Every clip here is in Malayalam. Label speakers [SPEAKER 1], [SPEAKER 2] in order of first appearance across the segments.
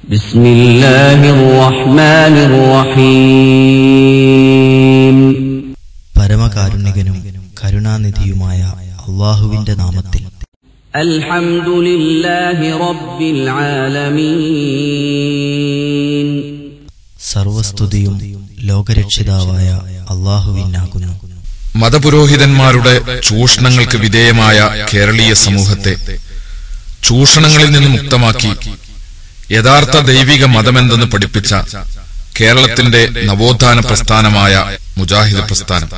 [SPEAKER 1] بسم الله الرحمن الرحيم
[SPEAKER 2] പരമകാരുണികനും കരുണാനിധിയുമായ അള്ളാഹുവിന്റെ നാമത്തിൽ
[SPEAKER 1] الحمد لله رب العالمين
[SPEAKER 2] സർവസ്തുതിയും ലോകരക്ഷിതാവായ അള്ളാഹുവിനാകുന്നു
[SPEAKER 3] മതപുരോഹിതന്മാരുടെ ചൂഷണങ്ങൾക്ക് വിധേയമായ കേരളീയ സമൂഹത്തെ ചൂഷണങ്ങളിൽ നിന്ന് മുക്തമാക്കി യഥാർത്ഥ ദൈവിക മതമെന്തെന്ന് പഠിപ്പിച്ച കേരളത്തിന്റെ നവോത്ഥാന പ്രസ്ഥാനമായ മുജാഹിദ് പ്രസ്ഥാനം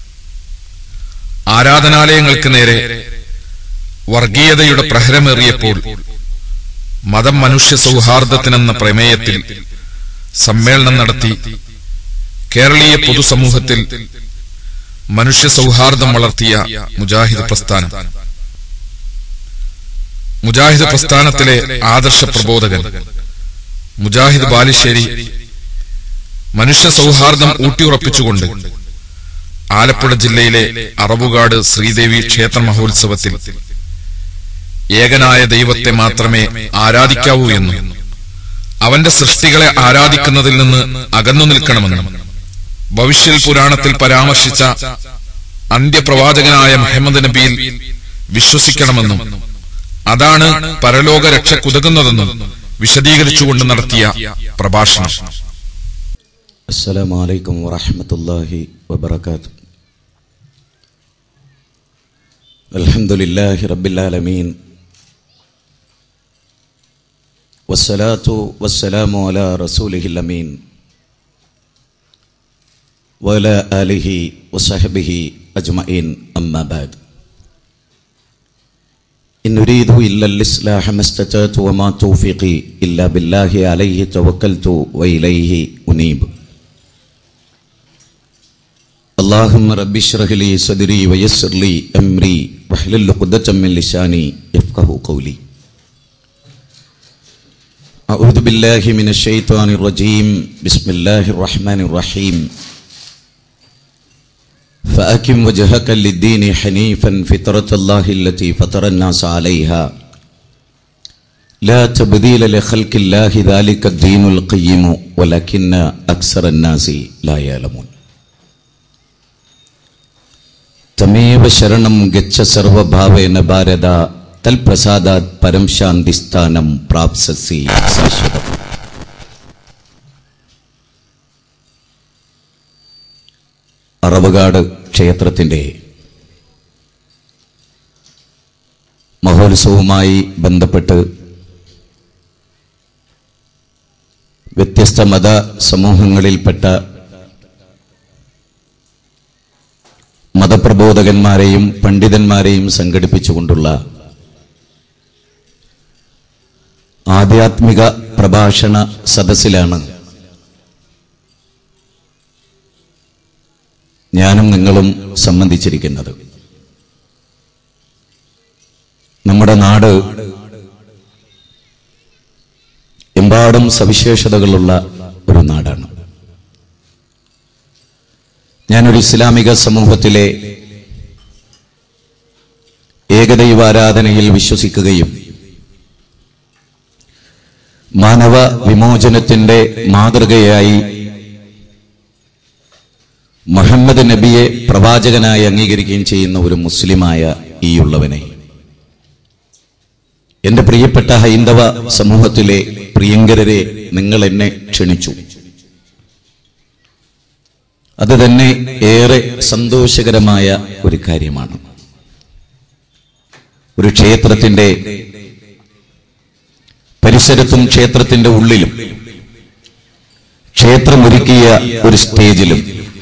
[SPEAKER 3] ആരാധനാലയങ്ങൾക്ക് നേരെ വർഗീയതയുടെ പ്രഹരമേറിയപ്പോൾ മതം മനുഷ്യ സൗഹാർദ്ദത്തിനെന്ന പ്രമേയത്തിൽ സമ്മേളനം നടത്തി കേരളീയ പൊതുസമൂഹത്തിൽ മനുഷ്യ സൗഹാർദ്ദം വളർത്തിയ മുജാഹിദ് പ്രസ്ഥാനം മുജാഹിദ് പ്രസ്ഥാനത്തിലെ ആദർശ പ്രബോധകൻ മുജാഹിദ് ബാലുശ്ശേരി മനുഷ്യ സൗഹാർദ്ദം ഊട്ടിയുറപ്പിച്ചുകൊണ്ട് ആലപ്പുഴ ജില്ലയിലെ അറവുകാട് ശ്രീദേവി ക്ഷേത്ര മഹോത്സവത്തിൽ ഏകനായ ദൈവത്തെ മാത്രമേ ആരാധിക്കാവൂ എന്നും അവന്റെ സൃഷ്ടികളെ ആരാധിക്കുന്നതിൽ നിന്ന് അകന്നു നിൽക്കണമെന്നും ഭവിഷ്യൽ പുരാണത്തിൽ പരാമർശിച്ച അന്ത്യപ്രവാചകനായ മുഹമ്മദ് നബിയിൽ വിശ്വസിക്കണമെന്നും അതാണ് പരലോക രക്ഷക്കുതകുന്നതെന്നും വിശദീകരിച്ചുകൊണ്ട് നടത്തിയ പ്രഭാഷണം
[SPEAKER 4] السلام عليكم ورحمة الله وبركاته الحمد لله رب العالمين والصلاة والسلام على رسوله الأمين وعلى آله وصحبه أجمعين أما بعد إن أريد إلا الإصلاح ما استطعت وما توفيقي إلا بالله عليه توكلت وإليه أنيب اللهم رب اشرح لي صدري ويسر لي أمري واحلل عقدة من لساني يفقه قولي أعوذ بالله من الشيطان الرجيم بسم الله الرحمن الرحيم فأكم وجهك للدين حنيفا فطرة الله التي فطر الناس عليها لا تبديل لخلق الله ذلك الدين القيم ولكن أكثر الناس لا يعلمون തമേവ ശരണം ഗച്ഛ സർവഭാവേന ഭാരത തൽപ്രസാദാത് പരം ശാന്തിസ്ഥാനം പ്രാപ്സസി ശാശ്വതം അറവുകാട് ക്ഷേത്രത്തിൻ്റെ മഹോത്സവവുമായി ബന്ധപ്പെട്ട് വ്യത്യസ്ത മത സമൂഹങ്ങളിൽപ്പെട്ട മതപ്രബോധകന്മാരെയും പണ്ഡിതന്മാരെയും സംഘടിപ്പിച്ചുകൊണ്ടുള്ള ആധ്യാത്മിക പ്രഭാഷണ സദസ്സിലാണ് ഞാനും നിങ്ങളും സംബന്ധിച്ചിരിക്കുന്നത് നമ്മുടെ നാട് എമ്പാടും സവിശേഷതകളുള്ള ഒരു നാടാണ് ഞാനൊരു ഇസ്ലാമിക സമൂഹത്തിലെ ഏകദൈവാരാധനയിൽ വിശ്വസിക്കുകയും മാനവ വിമോചനത്തിന്റെ മാതൃകയായി മുഹമ്മദ് നബിയെ പ്രവാചകനായി അംഗീകരിക്കുകയും ചെയ്യുന്ന ഒരു മുസ്ലിമായ ഈ ഉള്ളവനെ എന്റെ പ്രിയപ്പെട്ട ഹൈന്ദവ സമൂഹത്തിലെ പ്രിയങ്കരരെ നിങ്ങൾ എന്നെ ക്ഷണിച്ചു അത് തന്നെ ഏറെ സന്തോഷകരമായ ഒരു കാര്യമാണ് ഒരു ക്ഷേത്രത്തിന്റെ പരിസരത്തും ക്ഷേത്രത്തിന്റെ ഉള്ളിലും ക്ഷേത്രമൊരുക്കിയ ഒരു സ്റ്റേജിലും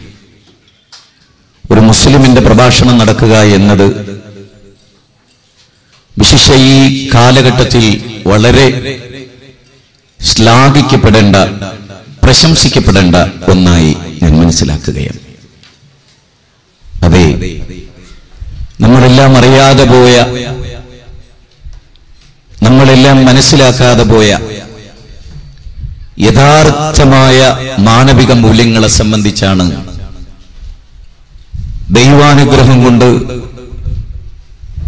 [SPEAKER 4] ഒരു മുസ്ലിമിന്റെ പ്രഭാഷണം നടക്കുക എന്നത് വിശിഷ്ട ഈ കാലഘട്ടത്തിൽ വളരെ ശ്ലാഘിക്കപ്പെടേണ്ട പ്രശംസിക്കപ്പെടേണ്ട ഒന്നായി ഞാൻ മനസ്സിലാക്കുകയാണ് അതെ നമ്മളെല്ലാം അറിയാതെ പോയ നമ്മളെല്ലാം മനസ്സിലാക്കാതെ പോയ യഥാർത്ഥമായ മാനവിക മൂല്യങ്ങളെ സംബന്ധിച്ചാണ് ദൈവാനുഗ്രഹം കൊണ്ട്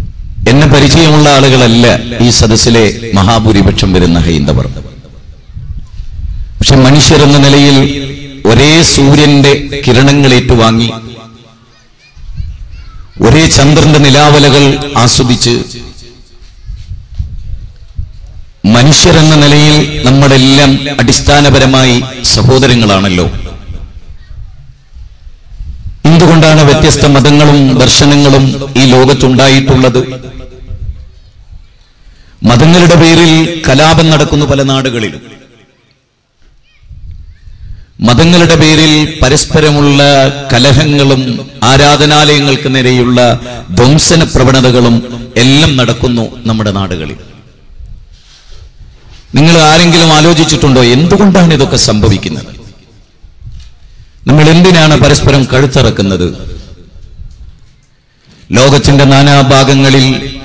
[SPEAKER 4] എന്നെ പരിചയമുള്ള ആളുകളല്ല ഈ സദസ്സിലെ മഹാഭൂരിപക്ഷം വരുന്ന ഹൈന്ദവർ പക്ഷെ മനുഷ്യരെന്ന നിലയിൽ ഒരേ സൂര്യന്റെ കിരണങ്ങൾ ഏറ്റുവാങ്ങി ഒരേ ചന്ദ്രന്റെ നിലാവലകൾ ആസ്വദിച്ച് മനുഷ്യരെന്ന നിലയിൽ നമ്മളെല്ലാം അടിസ്ഥാനപരമായി സഹോദരങ്ങളാണല്ലോ എന്തുകൊണ്ടാണ് വ്യത്യസ്ത മതങ്ങളും ദർശനങ്ങളും ഈ ലോകത്തുണ്ടായിട്ടുള്ളത് മതങ്ങളുടെ പേരിൽ കലാപം നടക്കുന്നു പല നാടുകളിലും മതങ്ങളുടെ പേരിൽ പരസ്പരമുള്ള കലഹങ്ങളും ആരാധനാലയങ്ങൾക്ക് നേരെയുള്ള ധ്വംസന പ്രവണതകളും എല്ലാം നടക്കുന്നു നമ്മുടെ നാടുകളിൽ നിങ്ങൾ ആരെങ്കിലും ആലോചിച്ചിട്ടുണ്ടോ എന്തുകൊണ്ടാണ് ഇതൊക്കെ സംഭവിക്കുന്നത് നമ്മൾ എന്തിനാണ് പരസ്പരം കഴുത്തറക്കുന്നത് ലോകത്തിന്റെ നാനാഭാഗങ്ങളിൽ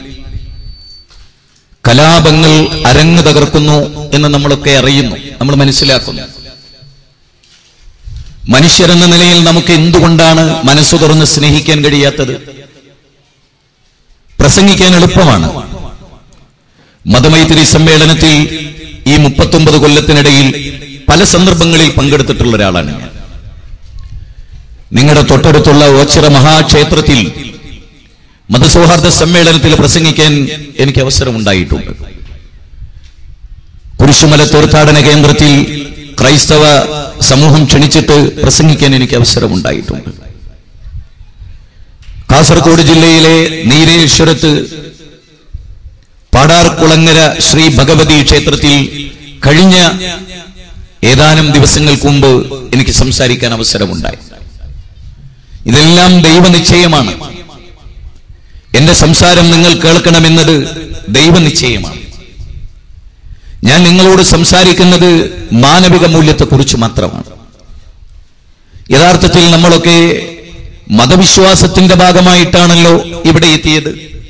[SPEAKER 4] കലാപങ്ങൾ അരങ്ങു തകർക്കുന്നു എന്ന് നമ്മളൊക്കെ അറിയുന്നു നമ്മൾ മനസ്സിലാക്കുന്നു മനുഷ്യരെന്ന നിലയിൽ നമുക്ക് എന്തുകൊണ്ടാണ് മനസ്സു തുറന്ന് സ്നേഹിക്കാൻ കഴിയാത്തത് പ്രസംഗിക്കാൻ എളുപ്പമാണ് മതമൈത്രി സമ്മേളനത്തിൽ ഈ മുപ്പത്തൊമ്പത് കൊല്ലത്തിനിടയിൽ പല സന്ദർഭങ്ങളിൽ പങ്കെടുത്തിട്ടുള്ള ഒരാളാണ് ഞാൻ നിങ്ങളുടെ തൊട്ടടുത്തുള്ള ഓച്ചിറ മഹാക്ഷേത്രത്തിൽ മതസൗഹാർദ്ദ സമ്മേളനത്തിൽ പ്രസംഗിക്കാൻ എനിക്ക് അവസരമുണ്ടായിട്ടുണ്ട് കുരിശുമല തീർത്ഥാടന കേന്ദ്രത്തിൽ ക്രൈസ്തവ സമൂഹം ക്ഷണിച്ചിട്ട് പ്രസംഗിക്കാൻ എനിക്ക് അവസരമുണ്ടായിട്ടുണ്ട് കാസർഗോഡ് ജില്ലയിലെ നീരേശ്വരത്ത് പാടാർകുളങ്ങര ശ്രീ ഭഗവതി ക്ഷേത്രത്തിൽ കഴിഞ്ഞ ഏതാനും ദിവസങ്ങൾക്ക് മുമ്പ് എനിക്ക് സംസാരിക്കാൻ അവസരമുണ്ടായി ഇതെല്ലാം ദൈവനിശ്ചയമാണ് എന്റെ സംസാരം നിങ്ങൾ കേൾക്കണമെന്നത് ദൈവനിശ്ചയമാണ് ഞാൻ നിങ്ങളോട് സംസാരിക്കുന്നത് മാനവിക മൂല്യത്തെക്കുറിച്ച് മാത്രമാണ് യഥാർത്ഥത്തിൽ നമ്മളൊക്കെ മതവിശ്വാസത്തിന്റെ ഭാഗമായിട്ടാണല്ലോ ഇവിടെ എത്തിയത്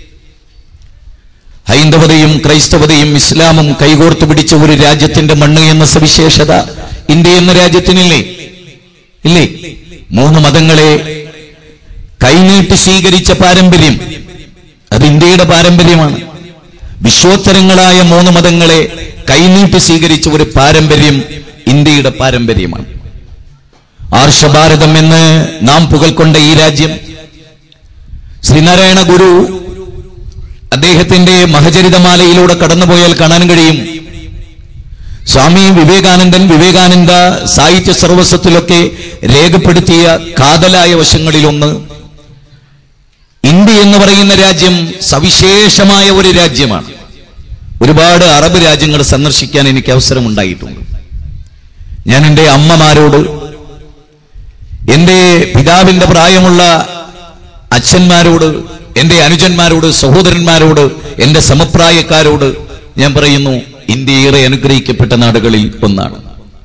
[SPEAKER 4] ഹൈന്ദവതയും ക്രൈസ്തവതയും ഇസ്ലാമും കൈകോർത്ത് പിടിച്ച ഒരു രാജ്യത്തിന്റെ മണ്ണ് എന്ന സവിശേഷത ഇന്ത്യ എന്ന രാജ്യത്തിനില്ലേ ഇല്ലേ മൂന്ന് മതങ്ങളെ കൈനീട്ടി സ്വീകരിച്ച പാരമ്പര്യം അത് ഇന്ത്യയുടെ പാരമ്പര്യമാണ് വിശ്വോത്തരങ്ങളായ മൂന്ന് മതങ്ങളെ കൈനീട്ടി സ്വീകരിച്ച ഒരു പാരമ്പര്യം ഇന്ത്യയുടെ പാരമ്പര്യമാണ് ആർഷഭാരതം എന്ന് നാം പുകൾക്കൊണ്ട ഈ രാജ്യം ശ്രീനാരായണ ഗുരു അദ്ദേഹത്തിന്റെ മഹചരിതമാലയിലൂടെ കടന്നുപോയാൽ കാണാൻ കഴിയും സ്വാമി വിവേകാനന്ദൻ വിവേകാനന്ദ സാഹിത്യ സർവസ്വത്തിലൊക്കെ രേഖപ്പെടുത്തിയ കാതലായ വശങ്ങളിലൊന്ന് ഇന്ത്യ എന്ന് പറയുന്ന രാജ്യം സവിശേഷമായ ഒരു രാജ്യമാണ് ഒരുപാട് അറബ് രാജ്യങ്ങൾ സന്ദർശിക്കാൻ എനിക്ക് അവസരമുണ്ടായിട്ടുണ്ട് ഞാൻ എൻ്റെ അമ്മമാരോട് എൻ്റെ പിതാവിന്റെ പ്രായമുള്ള അച്ഛന്മാരോട് എൻ്റെ അനുജന്മാരോട് സഹോദരന്മാരോട് എൻ്റെ സമപ്രായക്കാരോട് ഞാൻ പറയുന്നു ഇന്ത്യ ഏറെ അനുഗ്രഹിക്കപ്പെട്ട നാടുകളിൽ ഒന്നാണ്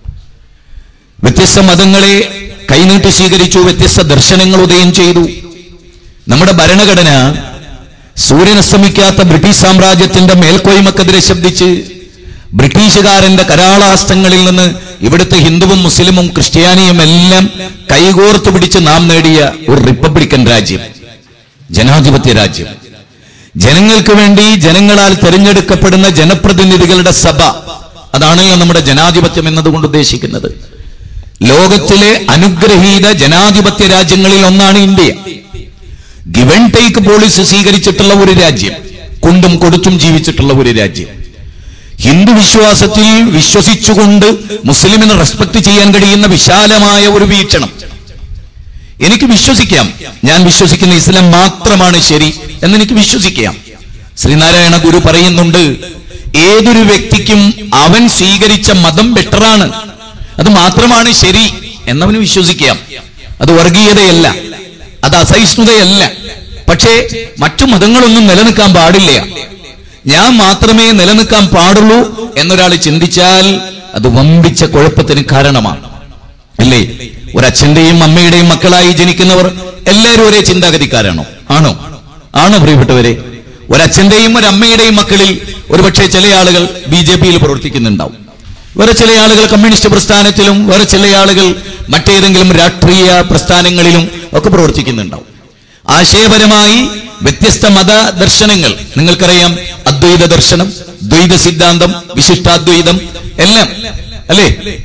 [SPEAKER 4] വ്യത്യസ്ത മതങ്ങളെ കൈനീട്ടി സ്വീകരിച്ചു വ്യത്യസ്ത ദർശനങ്ങൾ ഉദയം ചെയ്തു നമ്മുടെ ഭരണഘടന സൂര്യൻ അസ്തമിക്കാത്ത ബ്രിട്ടീഷ് സാമ്രാജ്യത്തിന്റെ മേൽക്കോയ്മക്കെതിരെ ശബ്ദിച്ച് ബ്രിട്ടീഷുകാരന്റെ കരാളാസ്തങ്ങളിൽ നിന്ന് ഇവിടുത്തെ ഹിന്ദുവും മുസ്ലിമും ക്രിസ്ത്യാനിയും എല്ലാം കൈകോർത്ത് പിടിച്ച് നാം നേടിയ ഒരു റിപ്പബ്ലിക്കൻ രാജ്യം ജനാധിപത്യ രാജ്യം ജനങ്ങൾക്ക് വേണ്ടി ജനങ്ങളാൽ തെരഞ്ഞെടുക്കപ്പെടുന്ന ജനപ്രതിനിധികളുടെ സഭ അതാണല്ലോ നമ്മുടെ ജനാധിപത്യം എന്നതുകൊണ്ട് ഉദ്ദേശിക്കുന്നത് ലോകത്തിലെ അനുഗ്രഹീത ജനാധിപത്യ രാജ്യങ്ങളിൽ ഒന്നാണ് India give and take policy സ്വീകരിച്ചിട്ടുള്ള ഒരു രാജ്യം കൊണ്ടും കൊടുത്തും ജീവിച്ചിട്ടുള്ള ഒരു രാജ്യം ഹിന്ദു വിശ്വാസത്തിൽ വിശ്വസിച്ചുകൊണ്ട് മുസ്ലിമിനെ റെസ്പെക്ട് ചെയ്യാൻ കഴിയുന്ന വിശാലമായ ഒരു വീക്ഷണം എനിക്ക് വിശ്വസിക്കാം ഞാൻ വിശ്വസിക്കുന്ന ഇസ്ലാം മാത്രമാണ് ശരി എന്നെനിക്ക് വിശ്വസിക്കാം ശ്രീനാരായണ ഗുരു പറയുന്നുണ്ട് ഏതൊരു വ്യക്തിക്കും അവൻ സ്വീകരിച്ച മതം ബെറ്ററാണ് അത് മാത്രമാണ് ശരി എന്നവന് വിശ്വസിക്കാം അത് വർഗീയതയല്ല അത് അസഹിഷ്ണുതയല്ല പക്ഷേ മറ്റു മതങ്ങളൊന്നും നിലനിൽക്കാൻ പാടില്ല ഞാൻ മാത്രമേ നിലനിൽക്കാൻ പാടുള്ളൂ എന്നൊരാൾ ചിന്തിച്ചാൽ അത് വമ്പിച്ച കുഴപ്പത്തിന് കാരണമാണ് അല്ലേ ഒരച്ഛന്റെയും അമ്മയുടെയും മക്കളായി ജനിക്കുന്നവർ എല്ലാവരും ഒരേ ചിന്താഗതിക്കാരാണോ ആണോ ആണോ പ്രിയപ്പെട്ടവരെ ഒരച്ഛന്റെയും ഒരമ്മയുടെയും മക്കളിൽ ഒരുപക്ഷെ ചില ആളുകൾ ബി ജെ പിയിൽ പ്രവർത്തിക്കുന്നുണ്ടാവും വേറെ ചില ആളുകൾ കമ്മ്യൂണിസ്റ്റ് പ്രസ്ഥാനത്തിലും വേറെ ചില ആളുകൾ മറ്റേതെങ്കിലും രാഷ്ട്രീയ പ്രസ്ഥാനങ്ങളിലും ഒക്കെ പ്രവർത്തിക്കുന്നുണ്ടാവും ആശയപരമായി വ്യത്യസ്ത മത ദർശനങ്ങൾ നിങ്ങൾക്കറിയാം അദ്വൈത ദർശനം ദ്വൈത സിദ്ധാന്തം വിശിഷ്ടാദ്വൈതം എല്ലാം അല്ലേ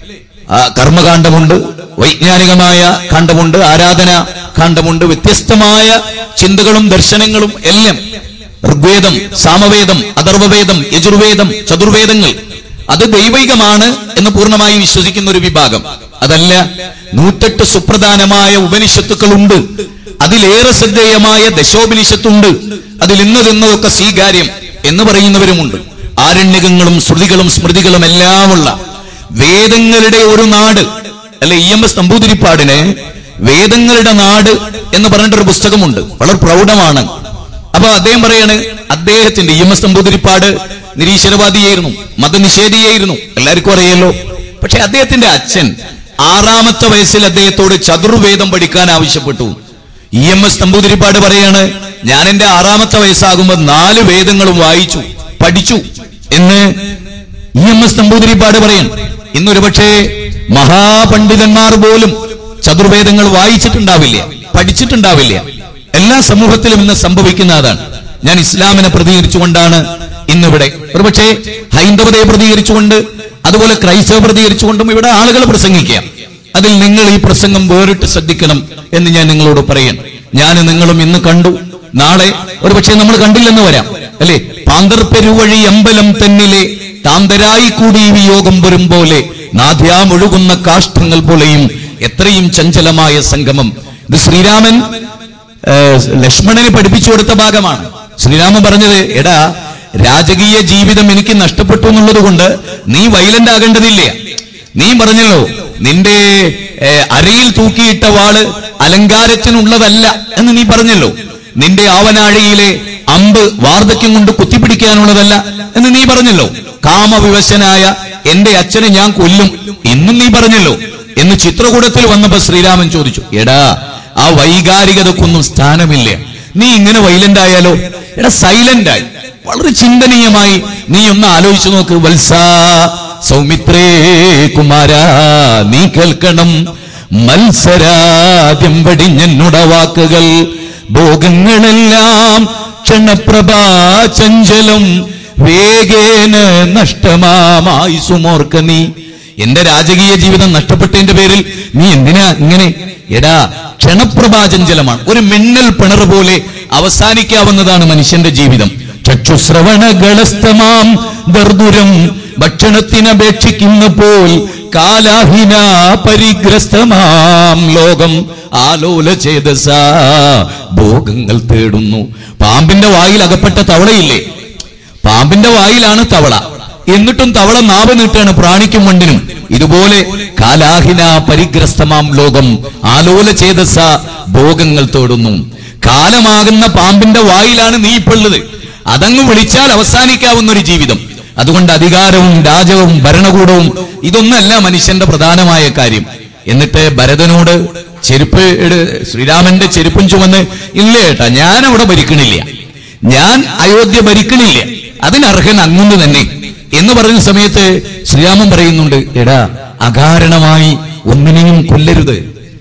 [SPEAKER 4] ആ, കർമ്മകാന്ഡമുണ്ട് വൈജ്ഞാനികമായ കാണ്ഡമുണ്ട് ആരാധന കാണ്ഡമുണ്ട് വ്യത്യസ്തമായ ചിന്തകളും ദർശനങ്ങളും എല്ലാം ഋഗ്വേദം സാമവേദം അഥർവവേദം യജുർവേദം ചതുർവേദങ്ങൾ അത് ദൈവികമാണ് എന്ന് പൂർണ്ണമായി വിശ്വസിക്കുന്ന ഒരു വിഭാഗം അതല്ല നൂറ്റെട്ട് സുപ്രധാനമായ ഉപനിഷത്തുക്കളുണ്ട് അതിലേറെ ശ്രദ്ധേയമായ ദശോപനിഷത്തുണ്ട് അതിൽ ഇന്നതെന്നതൊക്കെ സ്വീകാര്യം എന്ന് പറയുന്നവരുമുണ്ട് ആരണ്യകങ്ങളും ശ്രുതികളും സ്മൃതികളും എല്ലാമുള്ള വേദങ്ങളുടെ ഒരു നാട് അല്ലെ ഇ എം എസ് നമ്പൂതിരിപ്പാടിന് വേദങ്ങളുടെ നാട് എന്ന് പറഞ്ഞിട്ടൊരു പുസ്തകമുണ്ട് വളരെ പ്രൗഢമാണ് അപ്പൊ അദ്ദേഹം പറയാണ് അദ്ദേഹത്തിന്റെ ഇ എം എസ് നമ്പൂതിരിപ്പാട് നിരീശ്വരവാദിയായിരുന്നു മതനിഷേധിയായിരുന്നു എല്ലാവർക്കും അറിയാലോ പക്ഷെ അദ്ദേഹത്തിന്റെ അച്ഛൻ ആറാമത്തെ വയസ്സിൽ അദ്ദേഹത്തോട് ചതുർവേദം പഠിക്കാൻ ആവശ്യപ്പെട്ടു ഇ എം എസ് നമ്പൂതിരിപ്പാട് പറയാണ് ഞാൻ എന്റെ ആറാമത്തെ വയസ്സാകുമ്പോൾ നാല് വേദങ്ങളും വായിച്ചു പഠിച്ചു എന്ന് ഇ എം എസ് നമ്പൂതിരിപ്പാട് പറയും ഇന്നൊരു പക്ഷേ മഹാപണ്ഡിതന്മാർ പോലും ചതുർവേദങ്ങൾ വായിച്ചിട്ടുണ്ടാവില്ല പഠിച്ചിട്ടുണ്ടാവില്ല എല്ലാ സമൂഹത്തിലും ഇന്ന് സംഭവിക്കുന്ന അതാണ് ഞാൻ ഇസ്ലാമിനെ പ്രതികരിച്ചുകൊണ്ടാണ് ഇന്നിവിടെ ഒരുപക്ഷെ ഹൈന്ദവതയെ പ്രതികരിച്ചുകൊണ്ട് അതുപോലെ ക്രൈസ്തവ പ്രതികരിച്ചുകൊണ്ടും ഇവിടെ ആളുകൾ പ്രസംഗിക്കാം അതിൽ നിങ്ങൾ ഈ പ്രസംഗം വേറിട്ട് ശ്രദ്ധിക്കണം എന്ന് ഞാൻ നിങ്ങളോട് പറയാൻ ഞാൻ നിങ്ങളും ഇന്ന് കണ്ടു നാളെ ഒരുപക്ഷെ നമ്മൾ കണ്ടില്ലെന്ന് വരാം അല്ലെ പാന്തർപ്പെരുവഴി അമ്പലം തന്നിലെ താന്തരായി കൂടി ഈ വിയോഗം വരും പോലെ നാദ്യാമൊഴുകുന്ന കാഷ്ടങ്ങൾ പോലെയും എത്രയും ചഞ്ചലമായ സംഗമം ഇത് ശ്രീരാമൻ ഏഹ്, ലക്ഷ്മണന് പഠിപ്പിച്ചു കൊടുത്ത ഭാഗമാണ് ശ്രീരാമൻ പറഞ്ഞത് എടാ രാജകീയ ജീവിതം എനിക്ക് നഷ്ടപ്പെട്ടു എന്നുള്ളത് കൊണ്ട് നീ വൈലന്റ് ആകേണ്ടതില്ല നീ പറഞ്ഞല്ലോ നിന്റെ ഏഹ്, അരയിൽ തൂക്കിയിട്ട വാള് അലങ്കാരത്തിനുള്ളതല്ല എന്ന് നീ പറഞ്ഞല്ലോ നിന്റെ ആവനാഴിയിലെ അമ്പ് വാർദ്ധക്യം കൊണ്ട് കുത്തിപ്പിടിക്കാനുള്ളതല്ല എന്ന് നീ പറഞ്ഞല്ലോ കാമവിവശനായ എന്റെ അച്ഛനെ ഞാൻ കൊല്ലും എന്നും നീ പറഞ്ഞല്ലോ എന്ന് ചിത്രകൂടത്തിൽ വന്നപ്പോ ശ്രീരാമൻ ചോദിച്ചു എടാ ആ വൈകാരികതക്കൊന്നും സ്ഥാനമില്ല നീ ഇങ്ങനെ വൈലന്റ് ആയാലോ എടാ സൈലന്റ് ആയി വളരെ ചിന്തനീയമായി നീ ഒന്ന് ആലോചിച്ചു നോക്ക് വത്സ സൗമിത്രേ കുമാര നീ കേൾക്കണം മത്സരാദ്യം വെടിഞ്ഞെന്നുട വാക്കുകൾ ഭോഗങ്ങളെല്ലാം ക്ഷണപ്രഭാ ചഞ്ചലം വേഗേന നഷ്ടമാമായി സുമോർക്ക നീ എന്റെ രാജകീയ ജീവിതം നഷ്ടപ്പെട്ടതിന്റെ പേരിൽ നീ എന്തിനാ ഇങ്ങനെ എടാ ക്ഷണപ്രഭാചഞ്ചലമാണ് ഒരു മിന്നൽ പിണർ പോലെ അവസാനിക്കാവുന്നതാണ് മനുഷ്യന്റെ ജീവിതം ചക്ഷുശ്രവണകളസ്തമാം ദർദുരം ഭക്ഷണത്തിനപേക്ഷിക്കുന്ന പോൽ കാലാഹിന പരിഗ്രസ്തമാം ലോകം ആലോല ചേതസ ഭോഗങ്ങൾ തേടുന്നു പാമ്പിന്റെ വായിൽ അകപ്പെട്ട തവളയില്ലേ പാമ്പിന്റെ വായിലാണ് തവള എന്നിട്ടും തവള നാവ് നീട്ടാണ് പ്രാണിക്കും മണ്ണിനും ഇതുപോലെ കാലാഹിന പരിഗ്രസ്തമാം ലോകം ആലോല ചേതസ ഭോഗങ്ങൾ തേടുന്നു കാലമാകുന്ന പാമ്പിന്റെ വായിലാണ് നീ ഇപ്പുള്ളത് അതങ്ങ് വിളിച്ചാൽ അവസാനിക്കാവുന്ന ഒരു ജീവിതം അതുകൊണ്ട് അധികാരവും രാജവും ഭരണകൂടവും ഇതൊന്നല്ല മനുഷ്യന്റെ പ്രധാനമായ കാര്യം എന്നിട്ട് ഭരതനോട് ചെരുപ്പ് എടു- ശ്രീരാമന്റെ ചെരുപ്പും ചുമന്ന് ഇല്ല ഏട്ടാ ഞാൻ അവിടെ ഭരിക്കണില്ല ഞാൻ അയോധ്യ ഭരിക്കണില്ല അതിനർഹൻ അങ്ങുന്ന് തന്നെ എന്ന് പറയുന്ന സമയത്ത് ശ്രീരാമൻ പറയുന്നുണ്ട് എടാ അകാരണമായി ഒന്നിനെയും കൊല്ലരുത്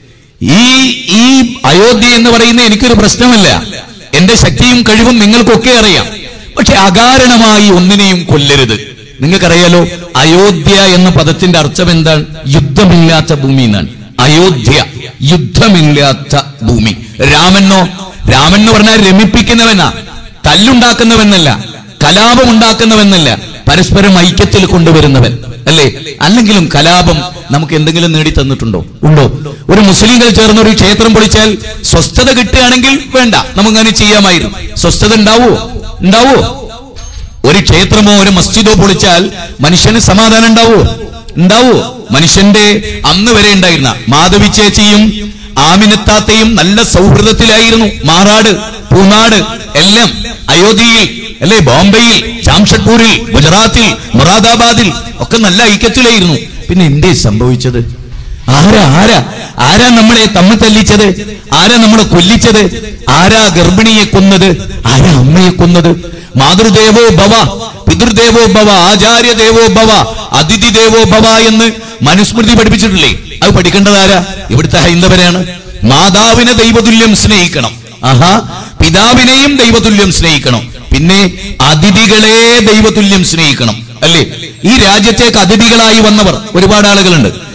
[SPEAKER 4] ഈ ഈ അയോധ്യ എന്ന് പറയുന്ന എനിക്കൊരു പ്രശ്നമല്ല എന്റെ ശക്തിയും കഴിവും നിങ്ങൾക്കൊക്കെ അറിയാം പക്ഷെ അകാരണമായി ഒന്നിനെയും കൊല്ലരുത് നിങ്ങൾക്കറിയാലോ അയോധ്യ എന്ന പദത്തിന്റെ അർത്ഥം എന്താണ് യുദ്ധമില്ലാത്ത ഭൂമി എന്നാണ് അയോധ്യ യുദ്ധമില്ലാത്ത ഭൂമി രാമനോ രാമൻ എന്ന് പറഞ്ഞാൽ രമിപ്പിക്കുന്നവനാ തല്ലുണ്ടാക്കുന്നവനല്ല കലാപം ഉണ്ടാക്കുന്നവനല്ല പരസ്പരം ഐക്യത്തിൽ കൊണ്ടുവരുന്നവൻ അല്ലേ അല്ലെങ്കിലും കലാപം നമുക്ക് എന്തെങ്കിലും നേടി തന്നിട്ടുണ്ടോ ഉണ്ടോ ഒരു മുസ്ലിങ്ങൾ ചേർന്ന് ഒരു ക്ഷേത്രം പൊളിച്ചാൽ സ്വസ്ഥത കിട്ടുകയാണെങ്കിൽ വേണ്ട നമുക്കങ്ങനെ ചെയ്യാമായിരുന്നു സ്വസ്ഥത ഉണ്ടാവോ ഉണ്ടാവോ ഒരു ക്ഷേത്രമോ ഒരു മസ്ജിദോ പൊളിച്ചാൽ മനുഷ്യന് സമാധാനം ഉണ്ടാവോ ഉണ്ടാവോ മനുഷ്യന്റെ അന്ന് വരെ ഉണ്ടായിരുന്ന മാധവി ചേച്ചിയും ആമിനത്താത്തയും നല്ല സൗഹൃദത്തിലായിരുന്നു മാറാട് പൂനാട് എല്ലാം അയോധ്യയിൽ അല്ലെ ബോംബെയിൽ ജാംഷഡ്പൂരിൽ ഗുജറാത്തിൽ മൊറാദാബാദിൽ ഒക്കെ നല്ല ഐക്യത്തിലായിരുന്നു പിന്നെ എന്തേ സംഭവിച്ചത് ആരാ ആരാ ആരാ നമ്മളെ തമ്മിൽ തല്ലിച്ചത് ആരാ നമ്മളെ കൊല്ലിച്ചത് ആരാ ഗർഭിണിയെ കൊന്നത് ആരാ അമ്മയെ കൊന്നത് മാതൃദേവോ ഭവ പിതൃദേവോ ഭവ ആചാര്യ ദേവോ ഭവ അതിഥി ദേവോ ഭവ എന്ന് മനുസ്മൃതി പഠിപ്പിച്ചിട്ടില്ലേ അത് പഠിക്കേണ്ടത് ആരാ ഇവിടുത്തെ ഹൈന്ദവരാണ് മാതാവിനെ ദൈവതുല്യം സ്നേഹിക്കണം ആഹാ പിതാവിനെയും ദൈവതുല്യം സ്നേഹിക്കണം പിന്നെ അതിഥികളെ ദൈവതുല്യം സ്നേഹിക്കണം അല്ലേ ഈ രാജ്യത്തേക്ക് അതിഥികളായി വന്നവർ ഒരുപാട് ആളുകളുണ്ട്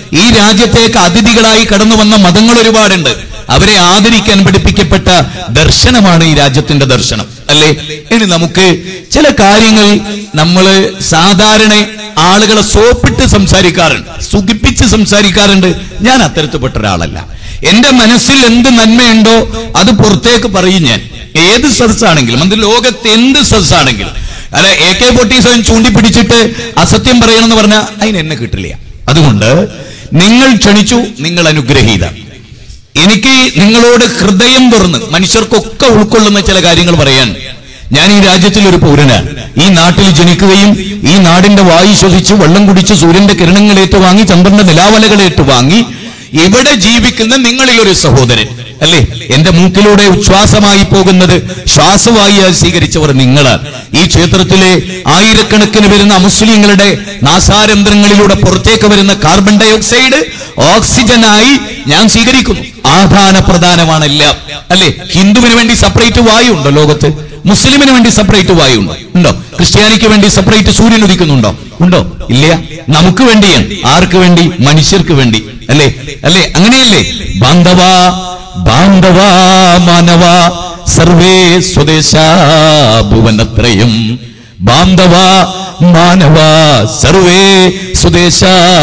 [SPEAKER 4] ഈ രാജ്യത്തേക്ക് അതിഥികളായി കടന്നു വന്ന മതങ്ങൾ ഒരുപാടുണ്ട് അവരെ ആദരിക്കാൻ പഠിപ്പിക്കപ്പെട്ട ദർശനമാണ് ഈ രാജ്യത്തിന്റെ ദർശനം അല്ലേ ഇനി നമുക്ക് ചില കാര്യങ്ങൾ നമ്മൾ സാധാരണ ആളുകളെ സോപ്പിട്ട് സംസാരിക്കാറുണ്ട് സുഖിപ്പിച്ച് സംസാരിക്കാറുണ്ട് ഞാൻ അത്തരത്തിൽപ്പെട്ട ഒരാളല്ല എന്റെ മനസ്സിൽ എന്ത് നന്മയുണ്ടോ അത് പുറത്തേക്ക് പറയും ഞാൻ ഏത് സദസ്സാണെങ്കിലും അത് ലോകത്ത് എന്ത് സദസ്സാണെങ്കിലും അല്ല എ കെ ഫോർട്ടി സെവൻ ചൂണ്ടിപ്പിടിച്ചിട്ട് അസത്യം പറയണമെന്ന് പറഞ്ഞാൽ അതിന് എന്നെ കിട്ടില്ല അതുകൊണ്ട് നിങ്ങൾ ക്ഷണിച്ചു നിങ്ങൾ അനുഗ്രഹീത എനിക്ക് നിങ്ങളോട് ഹൃദയം തുറന്ന് മനുഷ്യർക്കൊക്കെ ഉൾക്കൊള്ളുന്ന ചില കാര്യങ്ങൾ പറയാൻ ഞാൻ ഈ രാജ്യത്തിൽ ഒരു പൗരനാണ് ഈ നാട്ടിൽ ജനിക്കുകയും ഈ നാടിന്റെ വായു ശ്വസിച്ച് വെള്ളം കുടിച്ച് സൂര്യന്റെ കിരണങ്ങൾ ഏറ്റുവാങ്ങി ചന്ദ്രന്റെ നിലാവലകൾ ഏറ്റുവാങ്ങി ഇവിടെ ജീവിക്കുന്ന നിങ്ങളിൽ ഒരു സഹോദരൻ അല്ലേ എന്റെ മൂക്കിലൂടെ ഉച്ഛ്വാസമായി പോകുന്നത് ശ്വാസവായുവായി സ്വീകരിച്ചവർ നിങ്ങളാണ് ഈ ക്ഷേത്രത്തിലെ ആയിരക്കണക്കിന് വരുന്ന അമുസ്ലിങ്ങളുടെ നാസാരന്ധ്രങ്ങളിലൂടെ പുറത്തേക്ക് വരുന്ന കാർബൺ ഡൈ ഓക്സൈഡ് ഓക്സിജനായി ഞാൻ സ്വീകരിക്കുന്നു ആധാന പ്രധാനമാണെല്ലാം അല്ലേ ഹിന്ദുവിന് വേണ്ടി സെപ്പറേറ്റ് വായു ഉണ്ടോ ലോകത്ത് മുസ്ലിമിന് വേണ്ടി സെപ്പറേറ്റ് വായു ഉണ്ടോ ഉണ്ടോ ക്രിസ്ത്യാനിക്ക് വേണ്ടി സെപ്പറേറ്റ് സൂര്യൻ ഉദിക്കുന്നുണ്ടോ ഉണ്ടോ ഇല്ല നമുക്ക് വേണ്ടിയാണ് ആർക്ക് വേണ്ടി മനുഷ്യർക്ക് വേണ്ടി അല്ലേ അല്ലേ അങ്ങനെയല്ലേ ബാന്ധവ ബാന്ധവ മാനവ സർവേ സ്വദേശ ഭുവനത്രയം ബാന്ധവ മാനവ സർവേ സ്വദേശ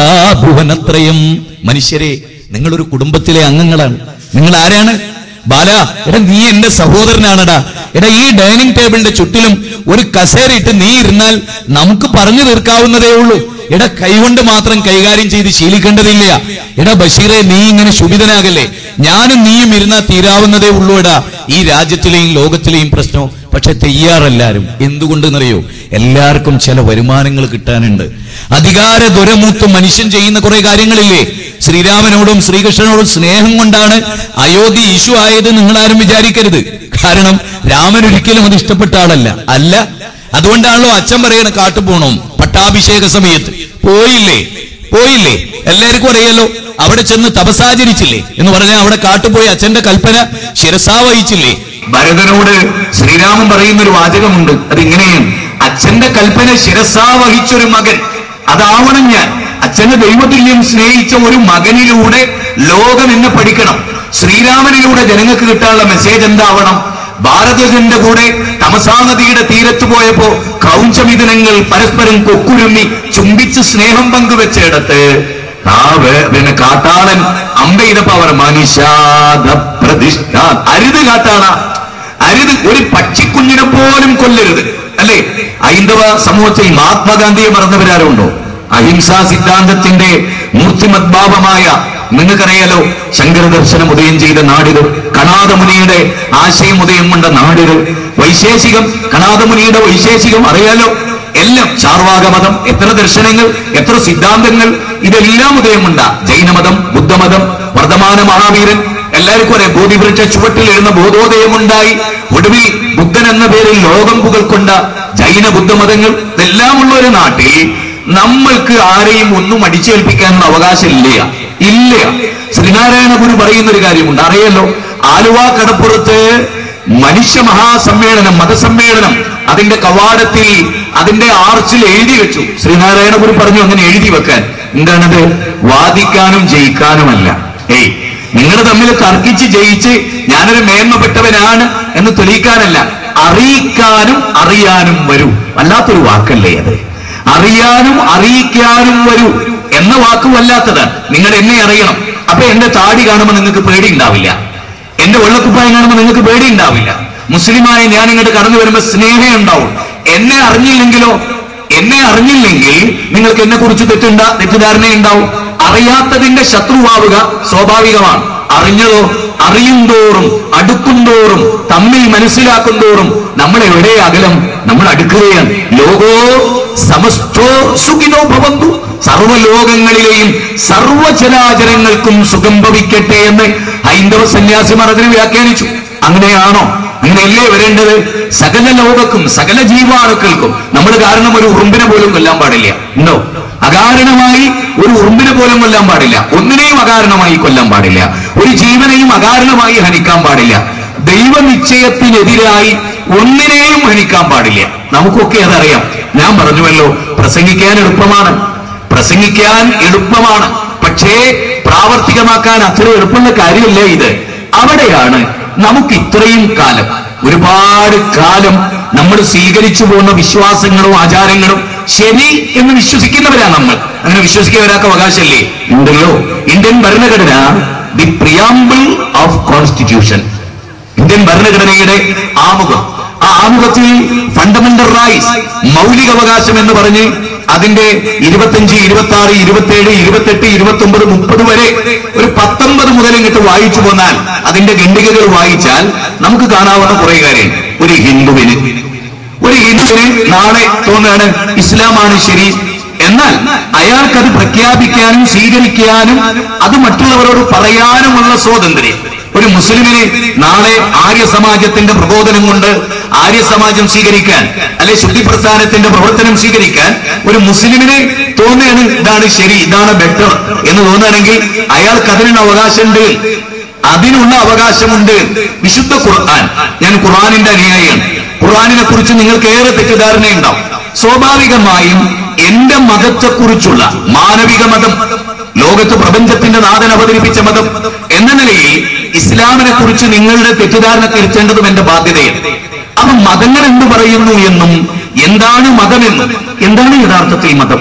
[SPEAKER 4] ഭുവനത്രയം മനുഷ്യരെ നിങ്ങളൊരു കുടുംബത്തിലെ അംഗങ്ങളാണ് നിങ്ങൾ ആരാണ് ബാല എടാ നീ എന്റെ സഹോദരനാണടാ എടാ ഈ ഡൈനിങ് ടേബിളിന്റെ ചുറ്റിലും ഒരു കസേരയിട്ട് നീ ഇരുന്നാൽ നമുക്ക് പറഞ്ഞു തീർക്കാവുന്നതേ ഉള്ളൂ എടാ കൈകൊണ്ട് മാത്രം കൈകാര്യം ചെയ്ത് ശീലിക്കേണ്ടതില്ല എടാ ബഷീറെ നീ ഇങ്ങനെ ശുഭിതനാകല്ലേ ഞാനും നീയും ഇരുന്നാൽ തീരാവുന്നതേ ഉള്ളൂ എടാ ഈ രാജ്യത്തിലെയും ലോകത്തിലെയും പ്രശ്നവും പക്ഷെ തയ്യാറെല്ലാരും എന്തുകൊണ്ടെന്നറിയോ എല്ലാവർക്കും ചില വരുമാനങ്ങൾ കിട്ടാനുണ്ട് അധികാര ദുരമൂത്ത് മനുഷ്യൻ ചെയ്യുന്ന കുറെ കാര്യങ്ങളില്ലേ ശ്രീരാമനോടും ശ്രീകൃഷ്ണനോടും സ്നേഹം കൊണ്ടാണ് അയോധ്യ ഇഷ്യൂ ആയത് നിങ്ങൾ ആരും വിചാരിക്കരുത് കാരണം രാമൻ ഒരിക്കലും അത് ഇഷ്ടപ്പെട്ട ആളല്ല അല്ല അതുകൊണ്ടാണല്ലോ അച്ഛൻ പറയണ കാട്ടു പോണം പട്ടാഭിഷേക സമയത്ത് പോയില്ലേ പോയില്ലേ എല്ലാവർക്കും അറിയാലോ അവിടെ ചെന്ന് തപസാചരിച്ചില്ലേ എന്ന് പറഞ്ഞാൽ അവിടെ കാട്ടുപോയി അച്ഛന്റെ കൽപ്പന ശിരസാ വഹിച്ചില്ലേ ഭരതനോട് ശ്രീരാമൻ പറയുന്ന ഒരു വാചകമുണ്ട് അതിങ്ങനെയാണ് അച്ഛന്റെ കൽപ്പന ശിരസാ വഹിച്ചൊരു മകൻ അതാവണം ഞാൻ അച്ഛനെ ദൈവതുല്യം സ്നേഹിച്ച ഒരു മകനിലൂടെ ലോകം എന്നെ പഠിക്കണം ശ്രീരാമനിലൂടെ ജനങ്ങൾക്ക് കിട്ടാനുള്ള മെസ്സേജ് എന്താവണം ഭാരതജന്റെ കൂടെ തമസാ നദിയുടെ തീരത്ത് പോയപ്പോ ക്രൗഞ്ചമിഥുനങ്ങൾ പരസ്പരം കൊക്കുരുമ്മി ചുംബിച്ച് സ്നേഹം പങ്കുവെച്ചിടത്ത് ആ വേ- പിന്നെ കാട്ടാളൻ അമ്പെയ്തപ്പോ അവർ മനുഷ്യാദ പ്രതിഷ്ഠ അരുത് കാട്ടാള അരുത് ഒരു പക്ഷിക്കുഞ്ഞിനെ പോലും കൊല്ലരുത് അല്ലേ ഹൈന്ദവ സമൂഹത്തിൽ മഹാത്മാഗാന്ധിയെ മറന്നവരാരുണ്ടോ അഹിംസാ സിദ്ധാന്തത്തിന്റെ മൂർത്തിമദ്ഭാവമായ നിങ്ങൾക്കറിയാലോ ശങ്കര ദർശനം ഉദയം ചെയ്ത നാടിത് കണാദമുനിയുടെ ആശയം ഉദയം കൊണ്ട നാടിത് വൈശേഷികം കണാദമുനിയുടെ വൈശേഷികം അറിയാലോ എല്ലാം ചാർവാക മതം എത്ര ദർശനങ്ങൾ എത്ര സിദ്ധാന്തങ്ങൾ ഇതെല്ലാം ഉദയമുണ്ട ജൈനമതം ബുദ്ധമതം വർദ്ധമാന മഹാവീരൻ എല്ലാവർക്കും അറിയാം ബോധിവൃക്ഷ ചുവട്ടിൽ എഴുന്ന ബോധോദയമുണ്ടായി ഒടുവിൽ ബുദ്ധൻ എന്ന പേരിൽ ലോകം പുകൾക്കൊണ്ട ജൈന ബുദ്ധമതങ്ങൾ ഇതെല്ലാം ഉള്ള ഒരു നാട്ടിൽ നമ്മൾക്ക് ആരെയും ഒന്നും അടിച്ചേൽപ്പിക്കാനുള്ള അവകാശം ഇല്ല ഇല്ല ശ്രീനാരായണ ഗുരു പറയുന്ന ഒരു കാര്യമുണ്ട് അറിയല്ലോ ആലുവ കടപ്പുറത്ത് മനുഷ്യ മഹാസമ്മേളനം മതസമ്മേളനം അതിന്റെ കവാടത്തിൽ അതിന്റെ ആർച്ചിൽ എഴുതി വെച്ചു ശ്രീനാരായണ ഗുരു പറഞ്ഞു അങ്ങനെ എഴുതി വെക്കാൻ എന്താണത് വാദിക്കാനും ജയിക്കാനുമല്ല ഏയ് നിങ്ങൾ തമ്മിൽ തർക്കിച്ച് ജയിച്ച് ഞാനൊരു മേന്മപ്പെട്ടവനാണ് എന്ന് തെളിയിക്കാനല്ല അറിയിക്കാനും അറിയാനും വരൂ വല്ലാത്തൊരു വാക്കല്ലേ അത് അറിയാനും അറിയിക്കാനും വരൂ എന്ന വാക്ക് വല്ലാത്തതാണ് നിങ്ങൾ എന്നെ അറിയണം അപ്പൊ എന്റെ താടി കാണുമ്പോൾ നിങ്ങൾക്ക് പേടി ഉണ്ടാവില്ല എന്റെ വെള്ളക്കുപ്പായം കാണുമ്പോൾ നിങ്ങൾക്ക് പേടി ഉണ്ടാവില്ല മുസ്ലിമായ ഞാൻ ഇങ്ങോട്ട് കടന്നു വരുമ്പോൾ സ്നേഹം ഉണ്ടാവും എന്നെ അറിഞ്ഞില്ലെങ്കിലോ എന്നെ അറിഞ്ഞില്ലെങ്കിൽ നിങ്ങൾക്ക് എന്നെ കുറിച്ച് തെറ്റുണ്ട തെറ്റിദ്ധാരണ ഉണ്ടാവും അറിയാത്തതിന്റെ ശത്രുവാവുക സ്വാഭാവികമാണ് അറിഞ്ഞതോ അറിയും തോറും അടുക്കും തോറും തമ്മിൽ മനസ്സിലാക്കും തോറും നമ്മൾ എവിടെ അകലം നമ്മൾ അടുക്കുകയാണ് ലോകോ സമസ്തോ സുഖിനോ ഭവന്തു സർവ്വലോകങ്ങളിലെയും സർവചരാചരങ്ങൾക്കും സുഖം ഭവിക്കട്ടെ എന്ന് ഹൈന്ദവ സന്യാസിമാർ അതിനെ വ്യാഖ്യാനിച്ചു അങ്ങനെയാണോ അങ്ങനെയല്ലേ വരേണ്ടത് സകല ലോകക്കും സകല ജീവാണുക്കൾക്കും നമ്മൾ കാരണം ഒരു ഉറുമ്പിനെ പോലും കൊല്ലാൻ പാടില്ല ഉണ്ടോ അകാരണമായി ഒരു ഉറുമ്പിനെ പോലും കൊല്ലാൻ പാടില്ല ഒന്നിനെയും അകാരണമായി കൊല്ലാൻ പാടില്ല ഒരു ജീവനെയും അകാരണമായി ഹനിക്കാൻ പാടില്ല ദൈവനിശ്ചയത്തിനെതിരായി ഒന്നിനെയും ഹനിക്കാൻ പാടില്ല നമുക്കൊക്കെ അതറിയാം ഞാൻ പറഞ്ഞുവല്ലോ പ്രസംഗിക്കാൻ എളുപ്പമാണ് പ്രസംഗിക്കാൻ എളുപ്പമാണ്
[SPEAKER 5] പക്ഷേ പ്രാവർത്തികമാക്കാൻ അത്ര എളുപ്പമുള്ള കാര്യമല്ല ഇത് അവിടെയാണ് നമുക്ക് ഇത്രയും കാലം ഒരുപാട് കാലം നമ്മൾ സ്വീകരിച്ചു പോകുന്ന വിശ്വാസങ്ങളും ആചാരങ്ങളും ശരി എന്ന് വിശ്വസിക്കുന്നവരാണ് നമ്മൾ അങ്ങനെ വിശ്വസിക്കുന്നവരാൾക്ക് അവകാശമല്ലേ ഉണ്ടല്ലോ ഇന്ത്യൻ ഭരണഘടന the preamble of constitution Indian ഭരണഘടനയുടെ ആമുഖം ആ ആമുഖത്തിൽ ഫണ്ടമെന്റൽ റൈറ്റ്സ് മൗലികാവകാശം എന്ന് പറഞ്ഞ് അതിന്റെ ഇരുപത്തിയഞ്ച് ഇരുപത്തി ആറ് ഇരുപത്തിയേഴ് ഇരുപത്തെട്ട് ഇരുപത്തി ഒമ്പത് മുപ്പത് വരെ ഒരു പത്തൊമ്പത് മുതൽ ഇങ്ങോട്ട് വായിച്ചു പോന്നാൽ അതിന്റെ ഖണ്ഡികകൾ വായിച്ചാൽ നമുക്ക് കാണാവുന്ന കുറെ കാര്യം ഒരു ഹിന്ദുവിന് ഒരു ഹിന്ദുവിന് നാളെ തോന്നുകയാണ് ഇസ്ലാമാണ് ശരി എന്നാൽ അയാൾക്കത് പ്രഖ്യാപിക്കാനും സ്വീകരിക്കാനും അത് മറ്റുള്ളവരോട് പറയാനുമുള്ള സ്വാതന്ത്ര്യം ഒരു മുസ്ലിമിന് നാളെ ആര്യ സമാജത്തിന്റെ പ്രബോധനം കൊണ്ട് ആര്യ സമാജം സ്വീകരിക്കാൻ അല്ലെ ശുദ്ധി പ്രസ്ഥാനത്തിന്റെ പ്രവർത്തനം സ്വീകരിക്കാൻ ഒരു മുസ്ലിമിന് തോന്നുകയാണ് ഇതാണ് ശരി ഇതാണ് ബെറ്റർ എന്ന് തോന്നുകയാണെങ്കിൽ അയാൾക്ക് അതിനുള്ള അവകാശമുണ്ട് അതിനുള്ള അവകാശമുണ്ട് വിശുദ്ധ ഖുർആൻ ഞാൻ ഖുർആനിന്റെ അനുയായിയാണ് ഖുർആനിനെ കുറിച്ച് നിങ്ങൾക്ക് ഏറെ തെറ്റിദ്ധാരണയുണ്ടാവും സ്വാഭാവികമായും എന്റെ മതത്തെക്കുറിച്ചുള്ള മാനവിക മതം ലോകത്ത് പ്രപഞ്ചത്തിന്റെ നാഥൻ അവതരിപ്പിച്ച മതം എന്ന നിലയിൽ ഇസ്ലാമിനെ കുറിച്ച് നിങ്ങളുടെ തെറ്റിദ്ധാരണ തിരുത്തേണ്ടതും എന്റെ ബാധ്യതയാണ് അപ്പൊ മതങ്ങൾ എന്ത് പറയുന്നു എന്നും എന്താണ് മതമെന്നും എന്താണ് യഥാർത്ഥത്തിൽ മതം